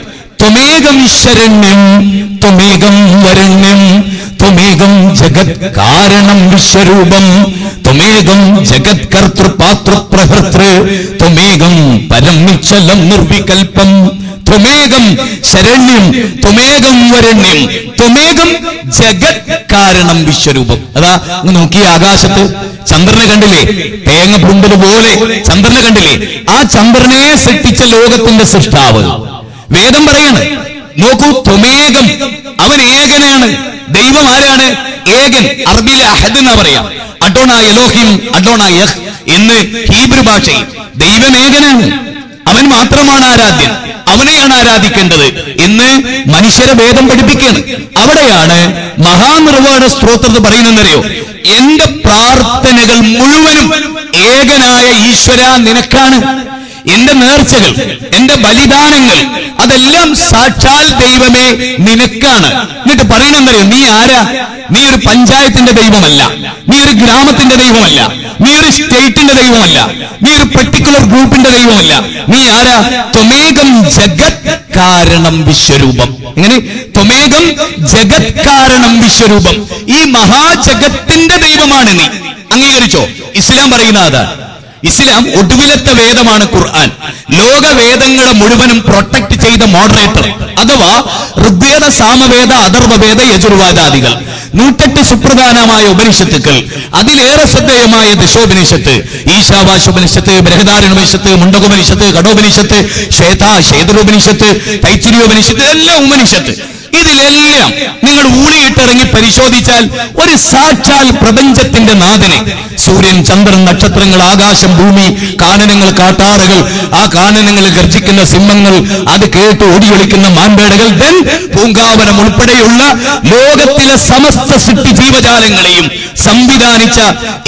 [SPEAKER 6] ത്വമേകം ശരണ്യം ത്വമേകം വരണ്യം ത്വമേകം ജഗത് കാരണം വിശ്വരൂപം ത്വമേകം ജഗത് കർത്തൃ പാത്ര പ്രഹർത്തൃ ത്വമേകം പരം നിശ്ചലം നിർവികൽപ്പം ത്വമേകം ശരണ്യം ത്വമേകം വരണ്യം ത്വമേകം ജഗത് കാരണം വിശ്വരൂപം അതാ അങ്ങ് നോക്കി ആകാശത്ത് ചന്ദ്രനെ കണ്ടില്ലേ തേങ്ങ പുണ്ടല് പോലെ ചന്ദ്രനെ കണ്ടില്ലേ ആ ചന്ദ്രനെ സൃഷ്ടിച്ച ലോകത്തിന്റെ സൃഷ്ടാവ് വേദം പറയാണ് നോക്കൂ ത്വമേകം അവൻ ഏകനാണ് ദൈവം ആരാണ് ഏകൻ അറബിയിലെ അഹദ് എന്നാ പറയാം അഡോണ എലോഹിം അഡോണ യഹ് എന്ന് ഹീബ്രു ഭാഷയിൽ ദൈവം ഏകനാണ് അവൻ മാത്രമാണ് ആരാധ്യൻ അവനെയാണ് ആരാധിക്കേണ്ടത് എന്ന് മനുഷ്യരെ വേദം പഠിപ്പിക്കുകയാണ് അവിടെയാണ് മഹാനിർവാണ സ്ത്രോത്രത്ത് പറയുന്നറിയോ എന്റെ പ്രാർത്ഥനകൾ മുഴുവനും ഏകനായ ഈശ്വര നിനക്കാണ് എന്റെ നേർച്ചകൾ എന്റെ ബലിദാനങ്ങൾ അതെല്ലാം സാക്ഷാൽ ദൈവമേ നിനക്കാണ് എന്നിട്ട് പറയണെന്നറിയോ നീ ആരാ നീ ഒരു പഞ്ചായത്തിന്റെ ദൈവമല്ല നീ ഒരു ഗ്രാമത്തിന്റെ ദൈവമല്ല നീ ഒരു സ്റ്റേറ്റിന്റെ ദൈവമല്ല നീ ഒരു പെർട്ടിക്കുലർ ഗ്രൂപ്പിന്റെ ദൈവമല്ല നീ ആരാ ത്വമേകം ജഗത് കാരണം വിശ്വരൂപം എങ്ങനെ ത്വമേകം ജഗത് കാരണം വിശ്വരൂപം ഈ മഹാജഗത്തിന്റെ ദൈവമാണ് നീ അംഗീകരിച്ചോ ഇസ്ലാം പറയുന്ന അതാണ് ഇസ്ലാം ഒടുവിലത്തെ വേദമാണ് ഖുർആൻ ലോകവേദങ്ങളെ മുഴുവനും പ്രൊട്ടക്ട് ചെയ്ത മോഡറേറ്റർ അഥവാ ഋഗ്വേദ സാമവേദ അഥർവവേദ യജുർവാദാദികൾ നൂറ്റെട്ട് സുപ്രധാനമായ ഉപനിഷത്തുക്കൾ അതിലേറെ ശ്രദ്ധേയമായ ദശോപനിഷത്ത് ഈശാവാശോപനിഷത്ത് ബൃഹദാരണോപനിഷത്ത് മുണ്ടകോപനിഷത്ത് കടോപനിഷത്ത് ശ്വേത ശേതരോപനിഷത്ത് തൈച്ചിരിയോപനിഷത്ത് എല്ലാം ഉപനിഷത്ത് ഇതിലെല്ലാം നിങ്ങൾ ഊളിയിട്ടിറങ്ങി പരിശോധിച്ചാൽ ഒരു സാക്ഷാൽ പ്രപഞ്ചത്തിന്റെ നാഥനെ സൂര്യൻ ചന്ദ്രൻ നക്ഷത്രങ്ങൾ ആകാശം ഭൂമി കാനനങ്ങൾ കാട്ടാറുകൾ ആ കാനനങ്ങൾ ഗർജിക്കുന്ന സിംഹങ്ങൾ അത് കേട്ട് ഓടിയൊളിക്കുന്ന മാൻപേടകൾ ദെൻ പൂങ്കാവനം ഉൾപ്പെടെയുള്ള ലോകത്തിലെ സമസ്ത സൃഷ്ടി ജീവജാലങ്ങളെയും സംവിധാനിച്ച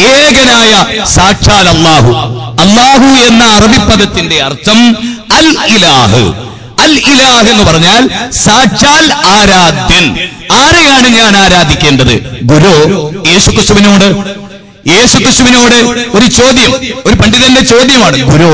[SPEAKER 6] ഏകനായ സാക്ഷാൽ അള്ളാഹു അള്ളാഹു എന്ന അറബിപ്പദത്തിന്റെ അർത്ഥം അൽ ഇലാഹ് അൽ ഇലാഹ് എന്ന് പറഞ്ഞാൽ സാക്ഷാൽ ആരാധ്യൻ ആരെയാണ് ഞാൻ ആരാധിക്കേണ്ടത് ഗുരു യേശുക്രിസ്തുവിനോട് യേശുക്രിസ്തുവിനോട് ഒരു ചോദ്യം ഒരു പണ്ഡിതന്റെ ചോദ്യമാണ് ഗുരു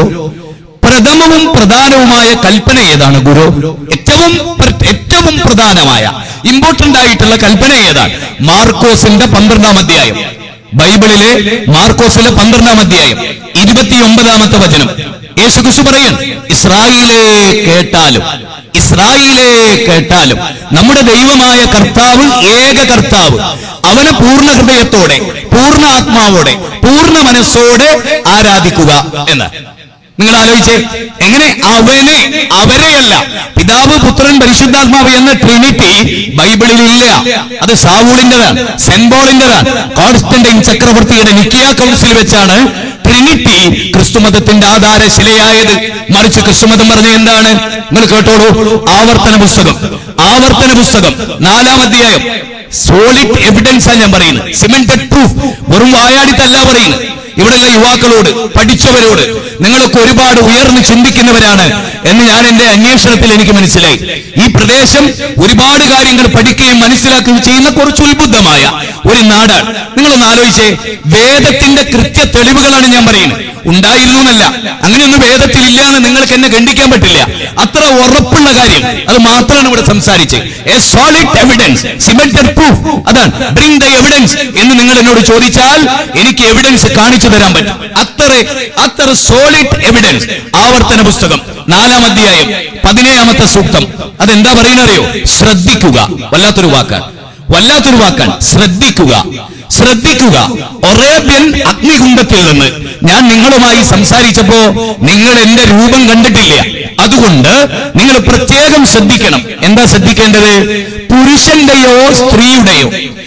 [SPEAKER 6] പ്രഥമവും പ്രധാനവുമായ കൽപ്പന ഏതാണ് ഗുരു ഏറ്റവും പ്ര- ഏറ്റവും പ്രധാനമായ ഇമ്പോർട്ടന്റ് ആയിട്ടുള്ള കൽപ്പന ഏതാണ് മാർക്കോസിന്റെ പന്ത്രണ്ടാം അധ്യായം ബൈബിളിലെ മാർക്കോസിലെ പന്ത്രണ്ടാം അധ്യായം ഇരുപത്തിയൊമ്പതാമത്തെ വചനം യേശുക്രിസ്തു പറയും ഇസ്രായേലേ കേട്ടാലും ഇസ്രായേലേ കേട്ടാലും നമ്മുടെ ദൈവമായ കർത്താവ് ഏക കർത്താവ് അവനെ പൂർണ്ണ ഹൃദയത്തോടെ പൂർണ്ണ ആത്മാവോടെ പൂർണ്ണ മനസ്സോടെ ആരാധിക്കുക എന്ന് നിങ്ങൾ ആലോചിച്ചേ എങ്ങനെ അവനെ അവരെയല്ല പിതാവ് പുത്രൻ പരിശുദ്ധാത്മാവ് എന്ന ട്രിനിറ്റി ബൈബിളിൽ ഇല്ല അത് സാവൂളിന്റെതാണ് സെന്റ് പോളിന്റെതാണ് കോൺസ്റ്റന്റൈൻ ചക്രവർത്തിയുടെ നിക്കിയ കൗൺസിൽ വെച്ചാണ് ട്രിനിറ്റി ക്രിസ്തുമതത്തിന്റെ ആധാരശിലയായത് മറിച്ച് ക്രിസ്തുമതം പറഞ്ഞ എന്താണ് നിങ്ങൾ കേട്ടോളൂ ആവർത്തന പുസ്തകം ആവർത്തന പുസ്തകം നാലാം അധ്യായം സോളിഡ് എവിഡൻസ് ആണ് ഞാൻ പറയുന്നത് സിമെന്റഡ് പ്രൂഫ് വെറും വായാടിത്തല്ല പറയുന്നത് ഇവിടെയുള്ള യുവാക്കളോട് പഠിച്ചവരോട് നിങ്ങളൊക്കെ ഒരുപാട് ഉയർന്ന് ചിന്തിക്കുന്നവരാണ് എന്ന് ഞാൻ എന്റെ അന്വേഷണത്തിൽ എനിക്ക് മനസ്സിലായി ഈ പ്രദേശം ഒരുപാട് കാര്യങ്ങൾ പഠിക്കുകയും മനസ്സിലാക്കുകയും ചെയ്യുന്ന കുറച്ച് ഉത്ബുദ്ധമായ ഒരു നാടാണ് നിങ്ങളൊന്ന് ആലോചിച്ചേ വേദത്തിന്റെ കൃത്യ തെളിവുകളാണ് ഞാൻ പറയുന്നത് ഉണ്ടായിരുന്നു എന്നല്ല അങ്ങനെയൊന്നും വേദത്തിൽ ഇല്ല എന്ന് നിങ്ങൾക്ക് എന്നെ ഖണ്ഡിക്കാൻ പറ്റില്ല അത്ര ഉറപ്പുള്ള കാര്യം അത് മാത്രമാണ് ഇവിടെ സംസാരിച്ചത് a solid evidence cemented proof അതാണ് ബ്രിങ് ദ എവിഡൻസ് എന്ന് നിങ്ങൾ എന്നോട് ചോദിച്ചാൽ എനിക്ക് എവിഡൻസ് കാണിച്ചു തരാൻ പറ്റും അത്ര അത്ര സോളിഡ് എവിഡൻസ് ആവർത്തന പുസ്തകം നാലാം അധ്യായം പതിനേഴാമത്തെ സൂക്തം അതെന്താ പറയുന്നറിയോ ശ്രദ്ധിക്കുക വല്ലാത്തൊരു വാക്കാണ് വല്ലാത്തൊരു വാക്കാണ് ശ്രദ്ധിക്കുക ശ്രദ്ധിക്കുക ഒറേബ്യൻ അഗ്നികുണ്ഡത്തിൽ നിന്ന് ഞാൻ നിങ്ങളുമായി സംസാരിച്ചപ്പോ നിങ്ങൾ എന്റെ രൂപം കണ്ടിട്ടില്ല അതുകൊണ്ട് നിങ്ങൾ പ്രത്യേകം ശ്രദ്ധിക്കണം എന്താ ശ്രദ്ധിക്കേണ്ടത് പുരുഷന്റെയോ സ്ത്രീയുടെയോ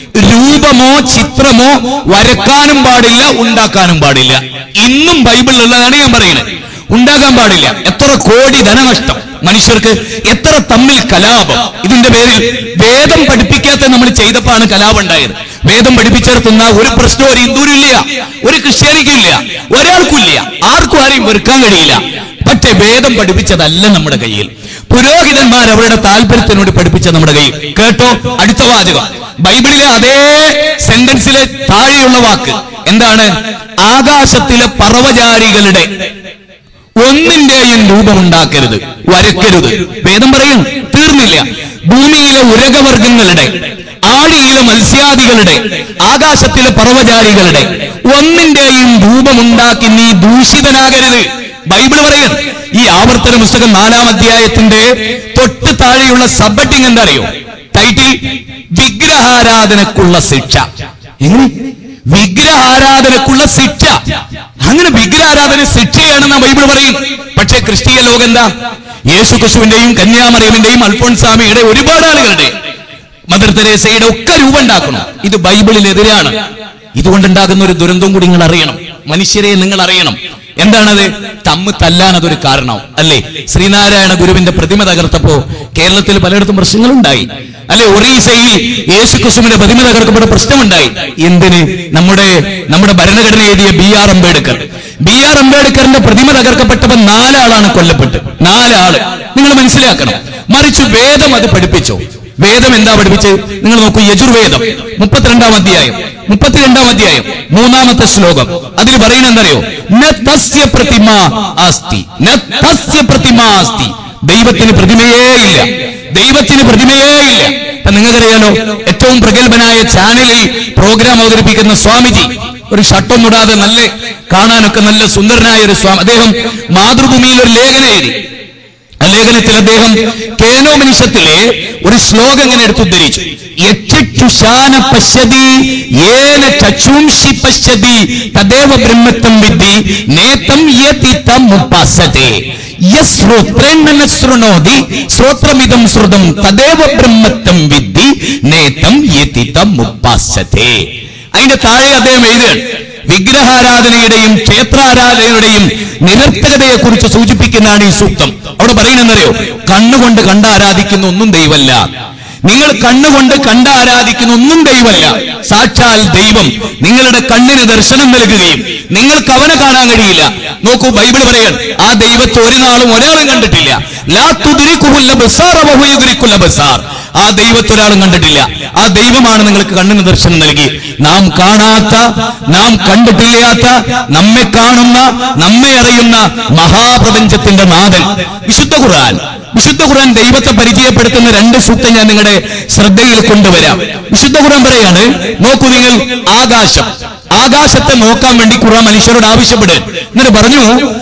[SPEAKER 6] രൂപമോ ചിത്രമോ വരക്കാനും പാടില്ല ഉണ്ടാക്കാനും പാടില്ല ഇന്നും ബൈബിളിലുള്ളതാണ് ഞാൻ പറയുന്നത് ഉണ്ടാകാൻ പാടില്ല എത്ര കോടി ധനനഷ്ടം മനുഷ്യർക്ക് എത്ര തമ്മിൽ കലാപം ഇതിന്റെ പേരിൽ വേദം പഠിപ്പിക്കാത്ത നമ്മൾ ചെയ്തപ്പോഴാണ് കലാപം ഉണ്ടായത് വേദം പഠിപ്പിച്ചെടുത്തുന്ന ഒരു പ്രശ്നവും ഒരു ഹിന്ദുവിനും ഇല്ല ഒരു ക്രിസ്ത്യാനിക്കും ഇല്ല ഒരാൾക്കും ഇല്ല ആർക്കും ആരെയും വെറുക്കാൻ കഴിയില്ല പക്ഷെ വേദം പഠിപ്പിച്ചതല്ല നമ്മുടെ കയ്യിൽ പുരോഹിതന്മാർ അവരുടെ താല്പര്യത്തിനോട് പഠിപ്പിച്ച നമ്മുടെ കയ്യിൽ കേട്ടോ അടുത്ത വാചകം ബൈബിളിലെ അതേ സെന്റൻസിലെ താഴെയുള്ള വാക്ക് എന്താണ് ആകാശത്തിലെ പർവ്വചാരികളുടെ ഒന്നിന്റെയും രൂപമുണ്ടാക്കരുത് വരക്കരുത് വേദം പറയും തീർന്നില്ല ഭൂമിയിലെ ഉരകവർഗങ്ങളുടെ ആഴിയിലെ മത്സ്യാദികളുടെ ആകാശത്തിലെ പർവ്വചാരികളുടെ ഒന്നിന്റെയും രൂപമുണ്ടാക്കി നീ ദൂഷിതനാകരുത് ബൈബിൾ പറയും ഈ ആവർത്തന പുസ്തകം നാലാം അധ്യായത്തിന്റെ തൊട്ട് താഴെയുള്ള സബ്ബട്ടിങ് എന്താ അറിയോ ടൈറ്റിൽ വിഗ്രഹാരാധനക്കുള്ള ശിക്ഷ എങ്ങനെ വിഗ്രഹാരാധനക്കുള്ള ശിക്ഷ അങ്ങനെ വിഗ്രഹാരാധന ശിക്ഷയാണെന്ന് ബൈബിൾ പറയും പക്ഷേ ക്രിസ്തീയ ലോകം എന്താ യേശു ക്രിസ്തുവിന്റെയും കന്യാമറിയമിന്റെയും അൽഫോൺസാമിയുടെ ഒരുപാട് ആളുകളുടെ മദർ തെരേസയുടെ ഒക്കെ രൂപം ഉണ്ടാക്കണം ഇത് ബൈബിളിനെതിരാണ് ഇതുകൊണ്ടുണ്ടാകുന്ന ഒരു ദുരന്തം കൂടി നിങ്ങൾ അറിയണം മനുഷ്യരെ നിങ്ങൾ അറിയണം എന്താണത് തമ്മ് തല്ലാൻ അതൊരു കാരണം അല്ലേ ശ്രീനാരായണ ഗുരുവിന്റെ പ്രതിമ തകർത്തപ്പോ കേരളത്തിൽ പലയിടത്തും പ്രശ്നങ്ങളുണ്ടായി അല്ലെ ഒറീസയിൽ യേശു ക്രിസ്തുവിന്റെ പ്രതിമ തകർക്കപ്പെട്ട പ്രശ്നമുണ്ടായി എന്തിന് നമ്മുടെ നമ്മുടെ ഭരണഘടന എഴുതിയ B R Ambedkar B R അംബേദ്കറിന്റെ പ്രതിമ തകർക്കപ്പെട്ടപ്പോ നാലാളാണ് കൊല്ലപ്പെട്ട് നാലാള് നിങ്ങൾ മനസ്സിലാക്കണം മറിച്ച് വേദം അത് പഠിപ്പിച്ചോ വേദം എന്താ പഠിപ്പിച്ചത് നിങ്ങൾ നോക്കൂ യജുർവേദം മുപ്പത്തിരണ്ടാം അധ്യായം മുപ്പത്തിരണ്ടാം അധ്യായം മൂന്നാമത്തെ ശ്ലോകം അതിൽ പറയുന്നത് എന്തറിയോ ന തസ്യ പ്രതിമ ആസ്തി ന തസ്യ പ്രതിമ ആസ്തി ദൈവത്തിന് പ്രതിമയേ ഇല്ല ദൈവത്തിന് പ്രതിമയേ ഇല്ല ഇപ്പൊ നിങ്ങൾക്കറിയാലോ ഏറ്റവും പ്രഗത്ഭനായ ചാനലിൽ പ്രോഗ്രാം അവതരിപ്പിക്കുന്ന സ്വാമിജി ഒരു ഷട്ടൊന്നിടാതെ നല്ല കാണാനൊക്കെ നല്ല സുന്ദരനായ ഒരു സ്വാമി അദ്ദേഹം മാതൃഭൂമിയിൽ ഒരു ലേഖനം എഴുതി ആ ലേഖനത്തിൽ അദ്ദേഹം കേനോമനിഷത്തിലെ ഒരു ശ്ലോകം ഇങ്ങനെ എടുത്തുദ്ധരിച്ചു യക്ഷുഷാന പശ്യതി ഏന ചക്ഷുംഷി പശ്യതി തദേവ ബ്രഹ്മത്വം വിദ്ധി നേതം യതി തം ഉപാസത്തെ യശ്രോത്രേണ്ണ ശൃണോതി ശ്രോത്രമിതം ശ്രുതം തദേവ ബ്രഹ്മത്വം വിദ്ധി നേതം യതി തം ഉപാസത്തെ അതിന്റെ താഴെ അദ്ദേഹം എഴുതുകയാണ് വിഗ്രഹാരാധനയുടെയും ക്ഷേത്രാരാധനയുടെയും നിരർത്ഥകതയെ കുറിച്ച് സൂചിപ്പിക്കുന്നതാണ് ഈ സൂക്തം അവിടെ പറയുന്നറിയോ കണ്ണുകൊണ്ട് കണ്ട ആരാധിക്കുന്ന ഒന്നും ദൈവമല്ല നിങ്ങൾ കണ്ണുകൊണ്ട് കണ്ട ആരാധിക്കുന്ന ഒന്നും ദൈവമല്ല സാക്ഷാൽ ദൈവം നിങ്ങളുടെ കണ്ണിന് ദർശനം നൽകുകയും നിങ്ങൾക്ക് അവനെ കാണാൻ കഴിയില്ല നോക്കൂ ബൈബിൾ പറയാൻ ആ ദൈവത്തെ ഒരു നാളും ഒരാളും കണ്ടിട്ടില്ല ലാ തുതിരിക്കുല്ല ബസാർ അവഹുയുതിരിക്കുല്ല ബസാർ ആ ദൈവത്തെ ഒരാളും കണ്ടിട്ടില്ല ആ ദൈവമാണ് നിങ്ങൾക്ക് കണ്ണിന് ദർശനം നൽകി നാം കാണാത്ത നാം കണ്ടിട്ടില്ലാത്ത നമ്മെ കാണുന്ന നമ്മെ അറിയുന്ന മഹാപ്രപഞ്ചത്തിന്റെ നാഥൻ വിശുദ്ധ ഖുർആൻ വിശുദ്ധ ഖുർആൻ ദൈവത്തെ പരിചയപ്പെടുത്തുന്ന രണ്ട് സൂക്തം ഞാൻ നിങ്ങളുടെ ശ്രദ്ധയിൽ കൊണ്ടുവരാം വിശുദ്ധ ഖുർആൻ പറയാണ് നോക്കൂ നിങ്ങൾ ആകാശം ആകാശത്തെ നോക്കാൻ വേണ്ടി ഖുർആൻ മനുഷ്യരോട് ആവശ്യപ്പെടുക എന്നിട്ട് പറഞ്ഞു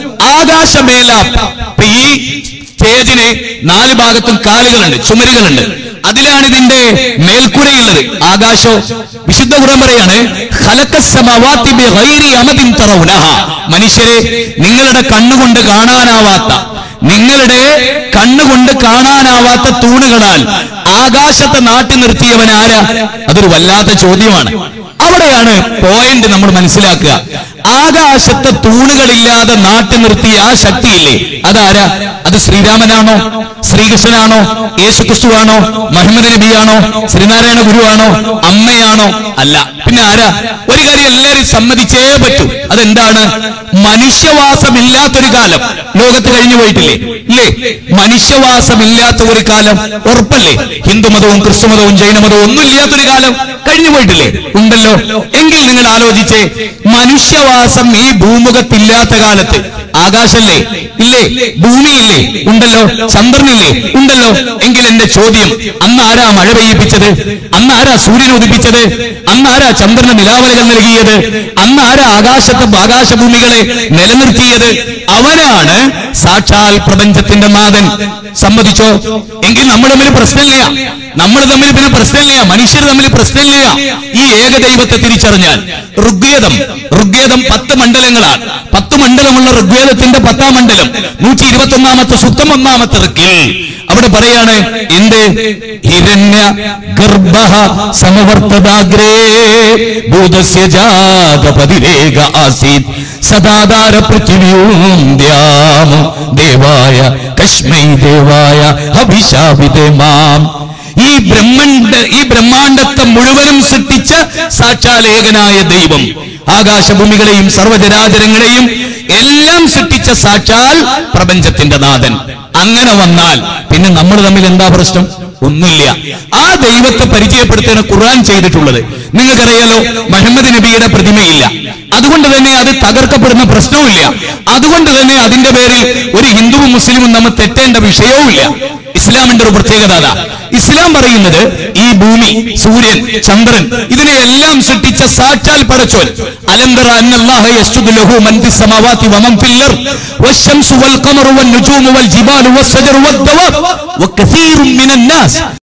[SPEAKER 6] ആകാശമേല ഇപ്പൊ ഈ സ്റ്റേജിന് നാല് ഭാഗത്തും കാലുകളുണ്ട് ചുമരുകളുണ്ട് അതിലാണ് ഇതിന്റെ മേൽക്കൂരയുള്ളത് ആകാശോ വിശുദ്ധ ഖുർആൻ പറയാണ് ഖലഖസ്സമാവാതി ബിഗൈരി അമദിൻ തറൗനഹ മനുഷ്യരെ നിങ്ങളുടെ കണ്ണുകൊണ്ട് കാണാനാവാത്ത നിങ്ങളുടെ കണ്ണുകൊണ്ട് കാണാനാവാത്ത തൂണുകളാൽ ആകാശത്തെ നാട്ടി നിർത്തിയവൻ ആരാ അതൊരു വല്ലാത്ത ചോദ്യമാണ് അവിടെയാണ് പോയിന്റ് നമ്മൾ മനസ്സിലാക്കുക ആകാശത്തെ തൂണുകളില്ലാതെ നാട്ടി നിർത്തിയ ആ ശക്തിയില്ലേ അതാരാ അത് ശ്രീരാമനാണോ ശ്രീകൃഷ്ണനാണോ യേശുക്രിസ്തുവാണോ മുഹമ്മദ് നബിയാണോ ശ്രീനാരായണ ഗുരുവാണോ അമ്മയാണോ അല്ല പിന്നെ ആരാ ഒരു കാര്യം എല്ലാവരും സമ്മതിച്ചേ പറ്റൂ അതെന്താണ് മനുഷ്യവാസമില്ലാത്തൊരു കാലം ലോകത്ത് കഴിഞ്ഞു പോയിട്ടില്ലേ ഇല്ലേ മനുഷ്യവാസമില്ലാത്ത ഒരു കാലം ഉറപ്പല്ലേ ഹിന്ദുമതവും ക്രിസ്തുമതവും ജൈനമതവും ഒന്നും ഇല്ലാത്തൊരു കാലം കഴിഞ്ഞു പോയിട്ടില്ലേ ഉണ്ടല്ലോ എങ്കിൽ നിങ്ങൾ ആലോചിച്ചേ മനുഷ്യവാസം ഈ ഭൂമുഖത്തില്ലാത്ത കാലത്ത് ആകാശല്ലേ ഇല്ലേ ഭൂമിയില്ലേ ഉണ്ടല്ലോ ചന്ദ്രനില്ലേ ഉണ്ടല്ലോ എങ്കിൽ എന്റെ ചോദ്യം അന്ന് ആരാ മഴ പെയ്യിപ്പിച്ചത് അന്ന് ആരാ സൂര്യൻ ഉദിപ്പിച്ചത് അന്ന് ആരാ ചന്ദ്രന് നിലാവലകൾ നൽകിയത് അന്ന് ആരാ ആകാശത്തെ ആകാശഭൂമികളെ നിലനിർത്തിയത് അവനാണ് സാക്ഷാൽ പ്രപഞ്ചത്തിന്റെ നാഥൻ സമ്മതിച്ചോ എങ്കിൽ നമ്മൾ തമ്മിൽ പ്രശ്നമില്ല നമ്മൾ തമ്മിൽ പിന്നെ പ്രശ്നമില്ല മനുഷ്യർ തമ്മിൽ പ്രശ്നമില്ല ഈ ഏകദൈവത്തെ തിരിച്ചറിഞ്ഞാൽ ഋഗ്വേദം ഋഗ്വേദം പത്ത് മണ്ഡലങ്ങളാണ് പത്ത് മണ്ഡലമുള്ള ഋഗ്വേദത്തിന്റെ പത്താം മണ്ഡലം നൂറ്റി ഇരുപത്തി ഒന്നാമത്തെ സുത്തം ഒന്നാമത്തെ ഋക്കിൽ അവിടെ പറയാണ് എന്ത് ഹിരണ്യ ഗർഭ സമവർത്തദാഗ്രേ ഭൂതസ്യ ജാതപതിരേക ആസീത് സദാധാര പൃഥിവ്യൂം ദ്യാമോ ദേവായ കശ്മൈ ദേവായ അഭിശാപിതേ മാം ഈ ബ്രഹ്മണ്ഡ ഈ ബ്രഹ്മാണ്ടത്തെ മുഴുവനും സൃഷ്ടിച്ച സാക്ഷാൽ ഏകനായ ദൈവം ആകാശഭൂമികളെയും സർവ്വചരാചരങ്ങളെയും എല്ലാം സൃഷ്ടിച്ച സാക്ഷാൽ പ്രപഞ്ചത്തിന്റെ നാഥൻ അങ്ങനെ വന്നാൽ പിന്നെ നമ്മൾ തമ്മിൽ എന്താ പ്രശ്നം ഒന്നുമില്ല ആ ദൈവത്തെ പരിചയപ്പെടുത്തുന്ന ഖുർആൻ ചെയ്തിട്ടുള്ളത് നിങ്ങൾക്കറിയാലോ മുഹമ്മദ് നബിയുടെ പ്രതിമയില്ല അതുകൊണ്ട് തന്നെ അത് തകർക്കപ്പെടുന്ന പ്രശ്നവുമില്ല അതുകൊണ്ട് തന്നെ അതിന്റെ പേരിൽ ഒരു ഹിന്ദുവും മുസ്ലിമും നമ്മൾ തെറ്റേണ്ട വിഷയവുമില്ല ഇസ്ലാമിന്റെ ഒരു പ്രത്യേകത അതാ ഇസ്ലാം പറയുന്നത് ഈ ഭൂമി സൂര്യൻ ചന്ദ്രൻ ഇതിനെയെല്ലാം സൃഷ്ടിച്ച സാക്ഷാൽ പടച്ചോൻ അലന്തറ അന്നല്ലാഹ യസ്ജുദു ലഹു മൻ ഫിസ് സമാവാതി വമൻ ഫിൽ അർദ് വശംസു വൽ ഖമറു വൻ നുജൂമു വൽ ജിബാലു വസ്സജറു വദ്ദവാബ് വകസീറും മിനൻ നാസ്